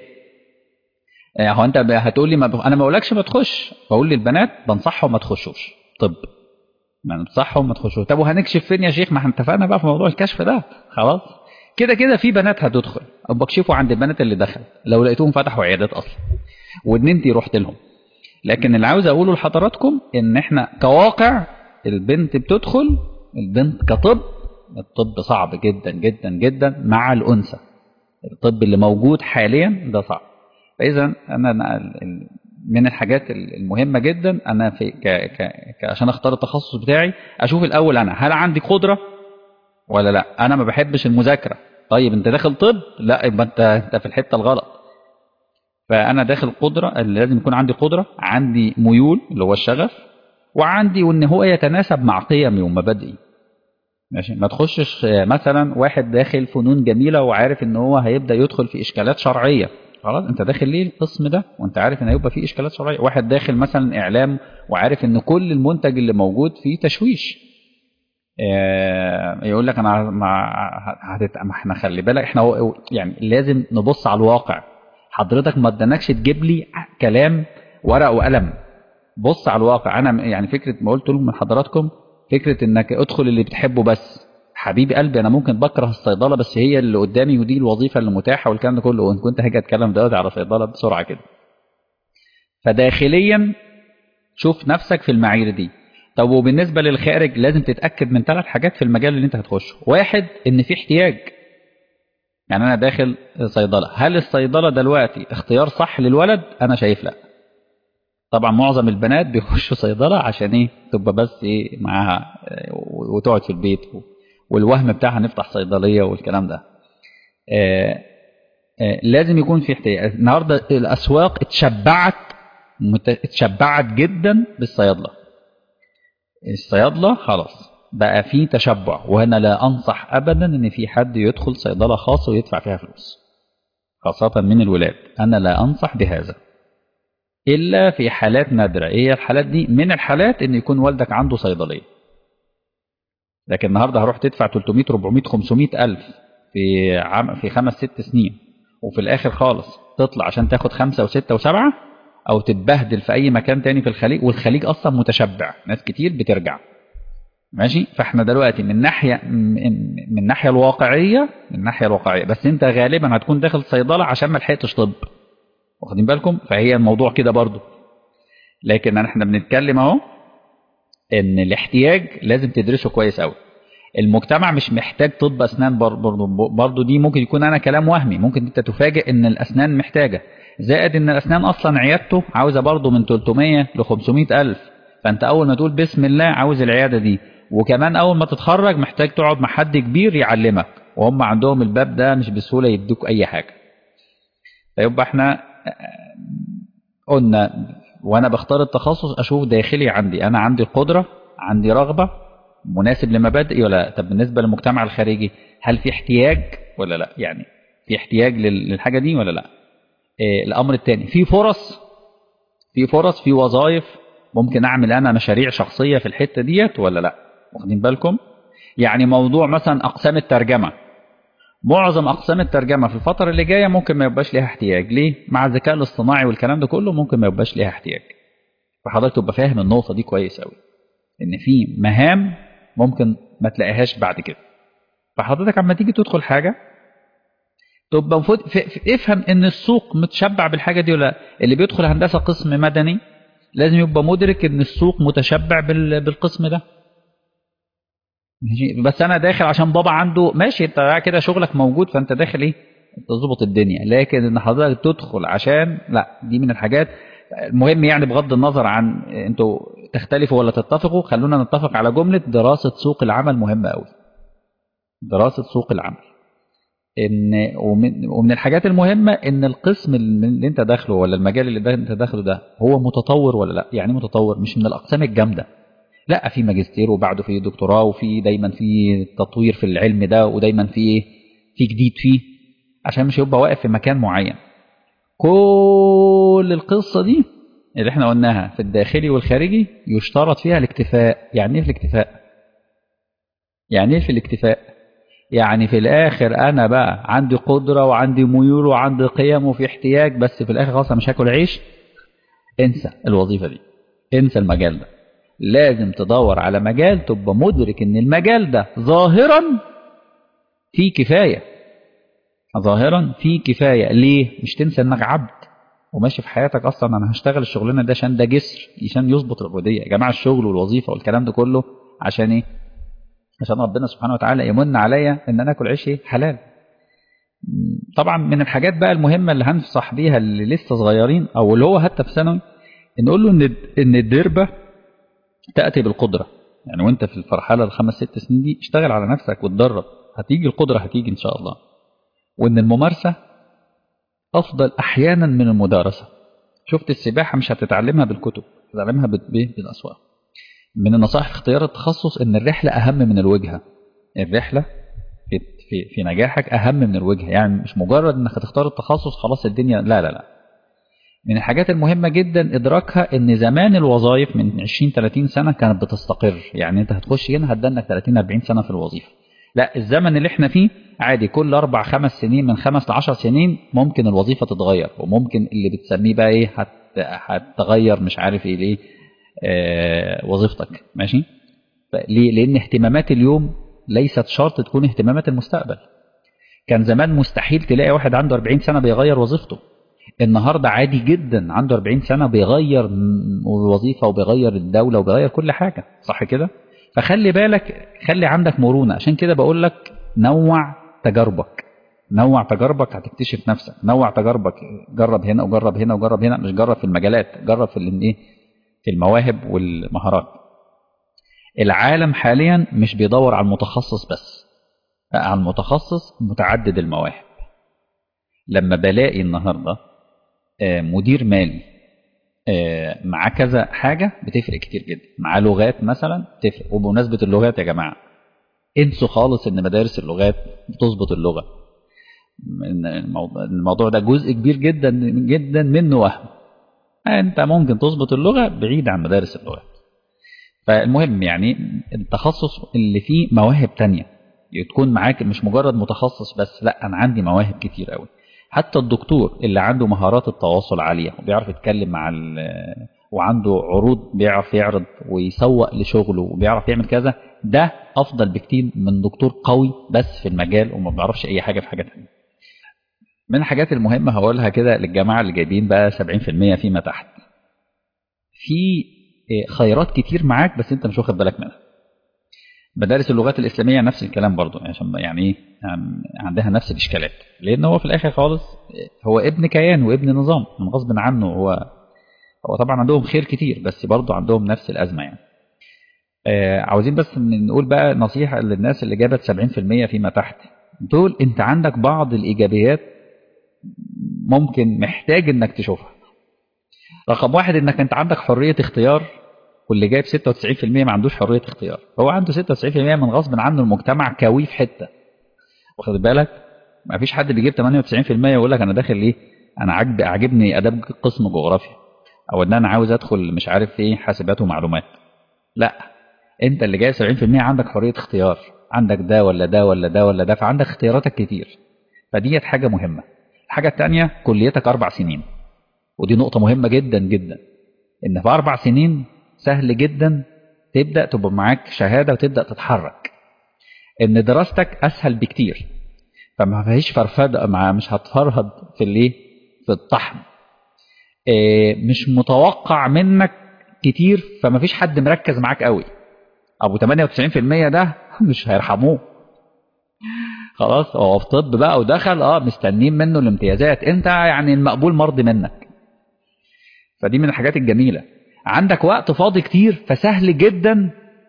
هو انت هتقول لي ما ب... انا ما بقولكش ما تخش بقول للبنات بنصحهم ما تخشوش طب ما نصحهم ما تخشوش طب وهنكشف فين يا شيخ ما احنا اتفقنا بقى في موضوع الكشف ده خلاص كده كده في بنات هتدخل او بكشفوا عند البنات اللي دخلت لو لقيتهم فتحوا عيادات اصلا وان انت رحت لهم لكن اللي عاوز اقوله لحضراتكم ان احنا كواقع البنت بتدخل البنت كطب الطب صعب جدا جدا جدا مع الانثى الطب اللي موجود حاليا ده صعب فاذا انا من الحاجات المهمه جدا انا في ك ك ك عشان اختار التخصص بتاعي اشوف الاول انا هل عندي قدره ولا لا انا ما بحبش المذاكره طيب انت داخل طب لا يبقى انت انت في الحته الغلط فانا داخل قدره اللي لازم يكون عندي قدره عندي ميول اللي هو الشغف وعندي وان هو يتناسب مع قيمي ومبادئي ماشي ما تخشش مثلا واحد داخل فنون جميله وعارف ان هو هيبدا يدخل في اشكالات شرعيه خلاص انت داخل ليه القسم ده وانت عارف ان هيبقى فيه اشكالات شرعيه واحد داخل مثلا اعلام وعارف ان كل المنتج اللي موجود فيه تشويش اه يقول لك انا ما هتت... ما احنا خلي بالك احنا يعني لازم نبص على الواقع حضرتك ما ادانكش تجيب لي كلام ورق وقلم بص على الواقع انا يعني فكره ما قلت لهم من حضراتكم فكره انك ادخل اللي بتحبه بس حبيبي قلبي انا ممكن بكره الصيدله بس هي اللي قدامي ودي الوظيفه اللي متاحه والكلام ده كله وان كنت هاجي اتكلم دلوقتي على صيدله بسرعه كده فداخليا شوف نفسك في المعايير دي طب وبالنسبه للخارج لازم تتاكد من ثلاث حاجات في المجال اللي انت هتخشه واحد ان في احتياج يعني انا داخل صيدله هل الصيدله دلوقتي اختيار صح للولد انا شايف لا طبعا معظم البنات بيخشوا صيدله عشان ايه تبقى بس ايه معاها وتقعد في البيت والوهم بتاعها نفتح صيدليه والكلام ده آآ آآ لازم يكون في احتياج النهارده الاسواق اتشبعت مت... اتشبعت جدا بالصيادله الصيادله خلاص بقى في تشبع وهنا لا انصح ابدا ان في حد يدخل صيدله خاصه ويدفع فيها فلوس خاصه من الولاد انا لا انصح بهذا الا في حالات نادره ايه الحالات دي من الحالات ان يكون والدك عنده صيدليه لكن النهارده هروح تدفع 300 400 500 الف في عام في خمس ست سنين وفي الاخر خالص تطلع عشان تاخد خمسة وستة وسبعة او تتبهدل في اي مكان تاني في الخليج والخليج اصلا متشبع ناس كتير بترجع ماشي فاحنا دلوقتي من ناحيه من الناحيه الواقعيه من الناحيه الواقعيه بس انت غالبا هتكون داخل صيدله عشان ما لحقتش طب واخدين بالكم فهي الموضوع كده برضو لكن احنا بنتكلم اهو ان الاحتياج لازم تدرسه كويس قوي المجتمع مش محتاج طب اسنان برضو, برضو دي ممكن يكون انا كلام وهمي ممكن انت تفاجئ ان الاسنان محتاجه زائد ان الاسنان اصلا عيادته عاوزه برضو من 300 ل 500 الف فانت اول ما تقول بسم الله عاوز العياده دي وكمان اول ما تتخرج محتاج تقعد مع حد كبير يعلمك وهم عندهم الباب ده مش بسهوله يدوك اي حاجه فيبقى احنا قلنا وانا بختار التخصص اشوف داخلي عندي انا عندي قدره عندي رغبه مناسب لمبادئي ولا طب بالنسبه للمجتمع الخارجي هل في احتياج ولا لا يعني في احتياج للحاجه دي ولا لا إيه الامر الثاني في فرص في فرص في وظائف ممكن اعمل انا مشاريع شخصيه في الحته ديت ولا لا واخدين بالكم يعني موضوع مثلا اقسام الترجمه معظم اقسام الترجمه في الفتره اللي جايه ممكن ما يبقاش ليها احتياج ليه مع الذكاء الاصطناعي والكلام ده كله ممكن ما يبقاش ليها احتياج فحضرتك تبقى فاهم النقطه دي كويس قوي ان في مهام ممكن ما تلاقيهاش بعد كده فحضرتك اما تيجي تدخل حاجه تبقى المفروض افهم ان السوق متشبع بالحاجه دي ولا اللي بيدخل هندسه قسم مدني لازم يبقى مدرك ان السوق متشبع بالقسم ده بس انا داخل عشان بابا عنده ماشي انت كده شغلك موجود فانت داخل ايه تظبط الدنيا لكن ان حضرتك تدخل عشان لا دي من الحاجات المهم يعني بغض النظر عن انتوا تختلفوا ولا تتفقوا خلونا نتفق على جمله دراسه سوق العمل مهمه قوي دراسه سوق العمل ان ومن, ومن الحاجات المهمه ان القسم اللي انت داخله ولا المجال اللي انت داخله ده هو متطور ولا لا يعني متطور مش من الاقسام الجامده لا في ماجستير وبعده في دكتوراه وفي دايما في تطوير في العلم ده ودايما في في جديد فيه عشان مش يبقى واقف في مكان معين كل القصه دي اللي احنا قلناها في الداخلي والخارجي يشترط فيها الاكتفاء يعني ايه في الاكتفاء يعني ايه في الاكتفاء يعني في الاخر انا بقى عندي قدره وعندي ميول وعندي قيم وفي احتياج بس في الاخر خلاص مش هاكل عيش انسى الوظيفه دي انسى المجال ده لازم تدور على مجال تبقى مدرك ان المجال ده ظاهرا فيه كفايه ظاهرا فيه كفايه ليه مش تنسى انك عبد وماشي في حياتك اصلا انا هشتغل الشغلانه ده عشان ده جسر عشان يظبط العبوديه يا جماعه الشغل والوظيفه والكلام ده كله عشان ايه عشان ربنا سبحانه وتعالى يمن عليا ان انا اكل عيش حلال طبعا من الحاجات بقى المهمه اللي هنصح بيها اللي لسه صغيرين او اللي هو حتى في ثانوي نقول له ان ان الدربه تاتي بالقدره يعني وانت في المرحله الخمس ست سنين دي اشتغل على نفسك وتدرب هتيجي القدره هتيجي ان شاء الله وان الممارسه افضل احيانا من المدارسه شفت السباحه مش هتتعلمها بالكتب هتتعلمها بالاسواق من النصائح في اختيار التخصص ان الرحله اهم من الوجهه الرحله في في في نجاحك اهم من الوجهه يعني مش مجرد انك هتختار التخصص خلاص الدنيا لا لا لا من الحاجات المهمه جدا ادراكها ان زمان الوظائف من 20 30 سنه كانت بتستقر يعني انت هتخش هنا هتدنك 30 40 سنه في الوظيفه لا الزمن اللي احنا فيه عادي كل اربع خمس سنين من خمس ل 10 سنين ممكن الوظيفه تتغير وممكن اللي بتسميه بقى ايه هت هتغير مش عارف ايه ليه آه وظيفتك ماشي ليه لان اهتمامات اليوم ليست شرط تكون اهتمامات المستقبل كان زمان مستحيل تلاقي واحد عنده 40 سنه بيغير وظيفته النهارده عادي جدا عنده 40 سنه بيغير الوظيفه وبيغير الدوله وبيغير كل حاجه صح كده فخلي بالك خلي عندك مرونه عشان كده بقول لك نوع تجاربك نوع تجاربك هتكتشف نفسك نوع تجاربك جرب هنا وجرب هنا وجرب هنا مش جرب في المجالات جرب في الايه في المواهب والمهارات العالم حاليا مش بيدور على المتخصص بس لا على المتخصص متعدد المواهب لما بلاقي النهارده مدير مالي مع كذا حاجة بتفرق كتير جدا مع لغات مثلا تفرق وبمناسبة اللغات يا جماعة انسوا خالص ان مدارس اللغات بتظبط اللغة الموضوع ده جزء كبير جدا جدا منه وهم انت ممكن تظبط اللغة بعيد عن مدارس اللغات فالمهم يعني التخصص اللي فيه مواهب تانية تكون معاك مش مجرد متخصص بس لا انا عندي مواهب كتير قوي حتى الدكتور اللي عنده مهارات التواصل عالية وبيعرف يتكلم مع وعنده عروض بيعرف يعرض ويسوق لشغله وبيعرف يعمل كذا ده أفضل بكتير من دكتور قوي بس في المجال وما بيعرفش أي حاجة في حاجة تانية من الحاجات المهمة هقولها كده للجماعة اللي جايبين بقى 70% فيما تحت في خيرات كتير معاك بس انت مش واخد بالك منها مدارس اللغات الإسلامية نفس الكلام برضو عشان يعني ايه عندها نفس الإشكالات لأن هو في الآخر خالص هو ابن كيان وابن نظام من غصب عنه هو هو طبعا عندهم خير كتير بس برضو عندهم نفس الأزمة يعني آه عاوزين بس نقول بقى نصيحة للناس اللي جابت 70% فيما تحت دول انت عندك بعض الإيجابيات ممكن محتاج انك تشوفها رقم واحد انك انت عندك حرية اختيار واللي جايب 96% ما عندوش حرية اختيار هو عنده 96% من غصب عنه المجتمع كاويه في حتة واخد بالك ما فيش حد بيجيب 98% ويقول لك انا داخل ليه انا عجب عاجبني اداب قسم جغرافيا او ان انا عاوز ادخل مش عارف ايه حاسبات ومعلومات لا انت اللي جايب 70% عندك حرية اختيار عندك ده ولا ده ولا ده ولا ده فعندك اختياراتك كتير فديت حاجة مهمة الحاجة الثانية كليتك أربع سنين ودي نقطة مهمة جدا جدا إن في أربع سنين سهل جدا تبدأ تبقى معاك شهادة وتبدأ تتحرك إن دراستك أسهل بكتير فما فيش فرفدة مع مش هتفرهد في الايه في الطحن إيه مش متوقع منك كتير فما فيش حد مركز معاك قوي ابو 98% ده مش هيرحموه خلاص هو في طب بقى ودخل اه مستنين منه الامتيازات انت يعني المقبول مرضي منك فدي من الحاجات الجميله عندك وقت فاضي كتير فسهل جدا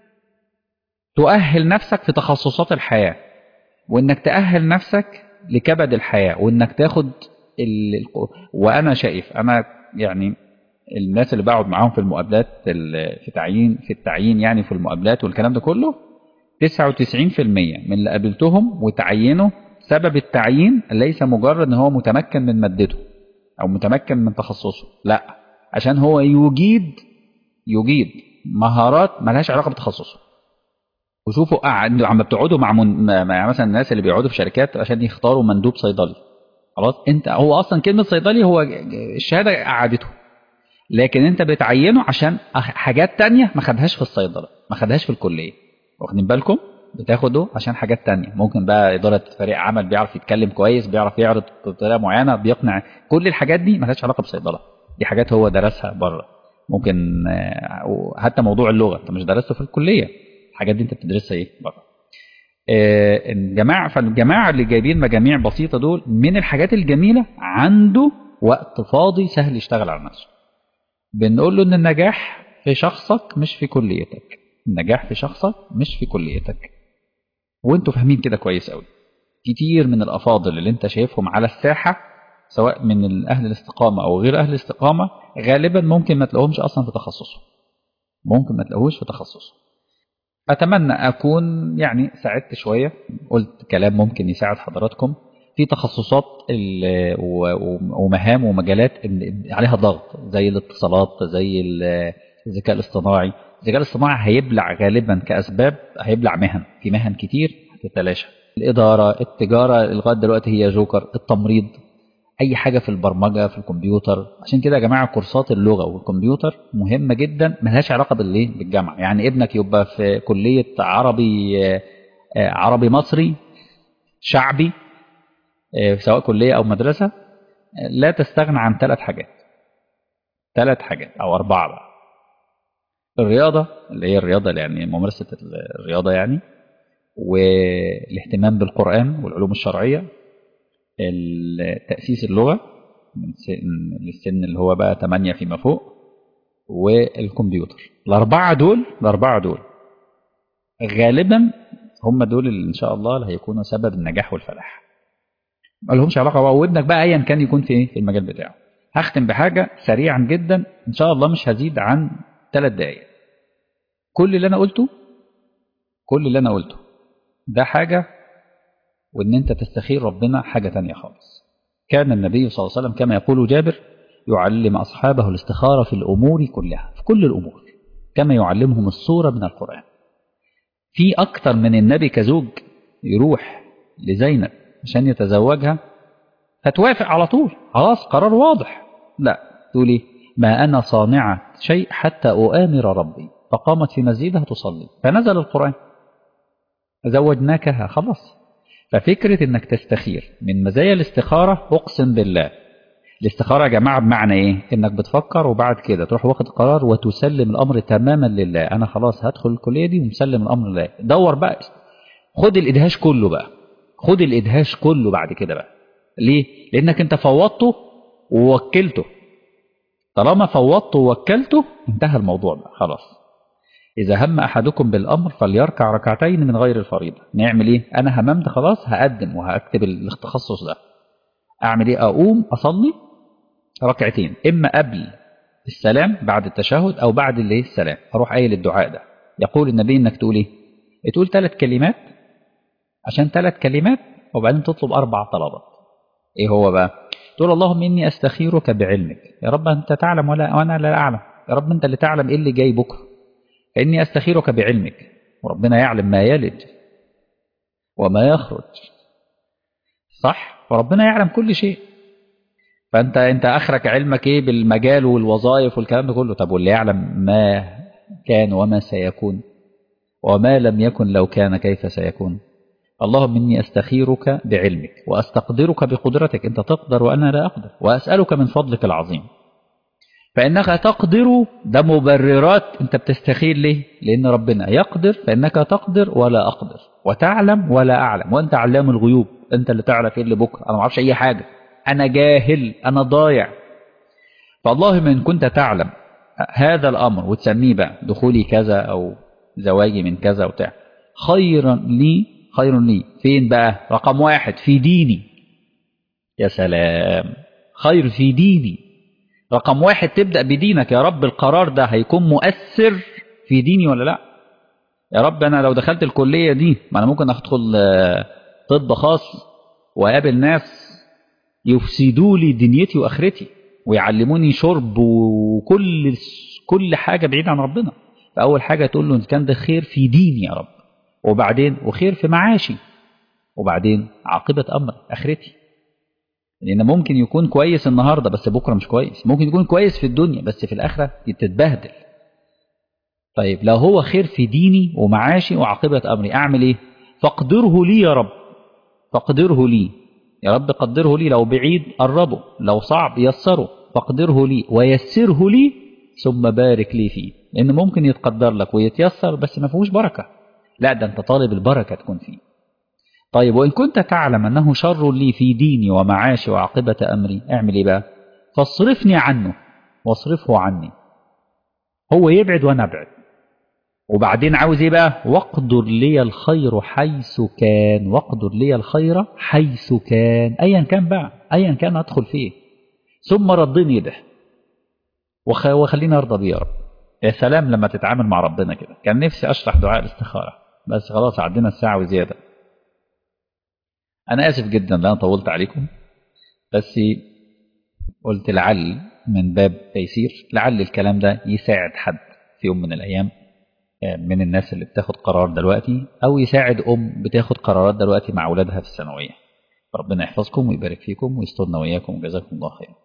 تؤهل نفسك في تخصصات الحياه وانك تأهل نفسك لكبد الحياة وانك تاخد ال... وانا شايف انا يعني الناس اللي بقعد معاهم في المقابلات في تعيين في التعيين يعني في المقابلات والكلام ده كله 99% من اللي قابلتهم وتعينوا سبب التعيين ليس مجرد ان هو متمكن من مادته او متمكن من تخصصه لا عشان هو يجيد يجيد مهارات ملهاش علاقه بتخصصه وشوفوا قاعد عم بتقعدوا مع, من... مع مثلا الناس اللي بيقعدوا في شركات عشان يختاروا مندوب صيدلي خلاص انت هو اصلا كلمه صيدلي هو الشهاده قعدته لكن انت بتعينه عشان حاجات تانية ما خدهاش في الصيدله ما خدهاش في الكليه واخدين بالكم بتاخده عشان حاجات تانية ممكن بقى إدارة فريق عمل بيعرف يتكلم كويس بيعرف يعرض بطريقة معينة بيقنع كل الحاجات دي مالهاش علاقة بصيدلة دي حاجات هو درسها بره ممكن حتى موضوع اللغة انت مش درسته في الكلية الحاجات دي انت بتدرسها ايه بره الجماعة فالجماعة اللي جايبين مجاميع بسيطة دول من الحاجات الجميلة عنده وقت فاضي سهل يشتغل على نفسه بنقول له ان النجاح في شخصك مش في كليتك النجاح في شخصك مش في كليتك وانتوا فاهمين كده كويس قوي كتير من الافاضل اللي انت شايفهم على الساحة سواء من اهل الاستقامة او غير اهل الاستقامة غالبا ممكن ما تلاقوهمش اصلا في تخصصه ممكن ما تلاقوهوش في تخصصه أتمنى أكون يعني ساعدت شوية قلت كلام ممكن يساعد حضراتكم في تخصصات ومهام ومجالات عليها ضغط زي الاتصالات زي الذكاء الاصطناعي الذكاء الاصطناعي هيبلع غالبا كأسباب هيبلع مهن في مهن كتير هتتلاشى الإدارة التجارة لغاية دلوقتي هي جوكر التمريض اي حاجه في البرمجه في الكمبيوتر عشان كده يا جماعه كورسات اللغه والكمبيوتر مهمه جدا ملهاش علاقه بالايه بالجامعه يعني ابنك يبقى في كليه عربي عربي مصري شعبي سواء كليه او مدرسه لا تستغنى عن ثلاث حاجات ثلاث حاجات او اربعه بقى الرياضه اللي هي الرياضه يعني ممارسه الرياضه يعني والاهتمام بالقران والعلوم الشرعيه تأسيس اللغة من السن اللي هو بقى 8 فيما فوق والكمبيوتر الأربعة دول الأربعة دول غالبا هم دول اللي إن شاء الله اللي هيكونوا سبب النجاح والفلاح ما لهمش علاقة بقى وابنك بقى أيا كان يكون في إيه في المجال بتاعه هختم بحاجة سريعا جدا إن شاء الله مش هزيد عن ثلاث دقايق كل اللي أنا قلته كل اللي أنا قلته ده حاجة وإن أنت تستخير ربنا حاجة تانية خالص كان النبي صلى الله عليه وسلم كما يقول جابر يعلم أصحابه الاستخارة في الأمور كلها في كل الأمور كما يعلمهم الصورة من القرآن في أكتر من النبي كزوج يروح لزينب عشان يتزوجها فتوافق على طول خلاص قرار واضح لا تقولي ما أنا صانعة شيء حتى أؤامر ربي فقامت في مسجدها تصلي فنزل القرآن زوجناكها خلاص ففكرة انك تستخير من مزايا الاستخارة اقسم بالله الاستخارة يا جماعة بمعنى ايه انك بتفكر وبعد كده تروح واخد قرار وتسلم الامر تماما لله انا خلاص هدخل الكلية دي ومسلم الامر لله دور بقى خد الادهاش كله بقى خد الادهاش كله بعد كده بقى ليه لانك انت فوضته ووكلته طالما فوضته ووكلته انتهى الموضوع بقى خلاص إذا هم أحدكم بالأمر فليركع ركعتين من غير الفريضة نعمل إيه أنا هممت خلاص هقدم وهكتب التخصص ده أعمل إيه أقوم أصلي ركعتين إما قبل السلام بعد التشهد أو بعد اللي السلام أروح قايل الدعاء ده يقول النبي إنك تقول إيه تقول ثلاث كلمات عشان ثلاث كلمات وبعدين تطلب أربع طلبات إيه هو بقى تقول اللهم إني أستخيرك بعلمك يا رب أنت تعلم ولا وأنا لا أعلم يا رب أنت اللي تعلم إيه اللي جاي بكره فإني أستخيرك بعلمك وربنا يعلم ما يلج وما يخرج صح فربنا يعلم كل شيء فأنت أنت آخرك علمك إيه بالمجال والوظائف والكلام ده كله طب واللي يعلم ما كان وما سيكون وما لم يكن لو كان كيف سيكون اللهم إني أستخيرك بعلمك وأستقدرك بقدرتك أنت تقدر وأنا لا أقدر وأسألك من فضلك العظيم فإنك تقدر ده مبررات أنت بتستخير ليه لأن ربنا يقدر فإنك تقدر ولا أقدر وتعلم ولا أعلم وأنت علام الغيوب أنت اللي تعرف إيه اللي بكرة أنا ما أعرفش أي حاجة أنا جاهل أنا ضايع فالله من كنت تعلم هذا الأمر وتسميه بقى دخولي كذا أو زواجي من كذا وبتاع خيرا لي خير لي فين بقى رقم واحد في ديني يا سلام خير في ديني رقم واحد تبدأ بدينك يا رب القرار ده هيكون مؤثر في ديني ولا لا يا رب أنا لو دخلت الكلية دي ما أنا ممكن أدخل طب خاص وأقابل ناس يفسدوا لي دنيتي وآخرتي ويعلموني شرب وكل كل حاجة بعيد عن ربنا فأول حاجة تقول له إن كان ده خير في ديني يا رب وبعدين وخير في معاشي وبعدين عاقبة أمر آخرتي لأن ممكن يكون كويس النهاردة بس بكرة مش كويس ممكن يكون كويس في الدنيا بس في الآخرة تتبهدل طيب لو هو خير في ديني ومعاشي وعاقبة أمري أعمل إيه فاقدره لي يا رب فاقدره لي يا رب قدره لي لو بعيد قربه لو صعب يسره فاقدره لي ويسره لي ثم بارك لي فيه لأن ممكن يتقدر لك ويتيسر بس ما فيهوش بركة لا ده أنت طالب البركة تكون فيه طيب وإن كنت تعلم أنه شر لي في ديني ومعاشي وعاقبة أمري اعمل إيه بقى فاصرفني عنه واصرفه عني هو يبعد وأنا أبعد وبعدين عاوز إيه بقى واقدر لي الخير حيث كان واقدر لي الخير حيث كان أيا كان بقى أيا كان أدخل فيه ثم ردني به وخ... وخليني أرضى بيه يا رب يا سلام لما تتعامل مع ربنا كده كان نفسي أشرح دعاء الاستخارة بس خلاص عدينا الساعة وزيادة أنا آسف جدا لأن طولت عليكم بس قلت لعل من باب تيسير لعل الكلام ده يساعد حد في يوم من الأيام من الناس اللي بتاخد قرار دلوقتي أو يساعد أم بتاخد قرارات دلوقتي مع أولادها في الثانوية ربنا يحفظكم ويبارك فيكم ويسترنا وإياكم وجزاكم الله خير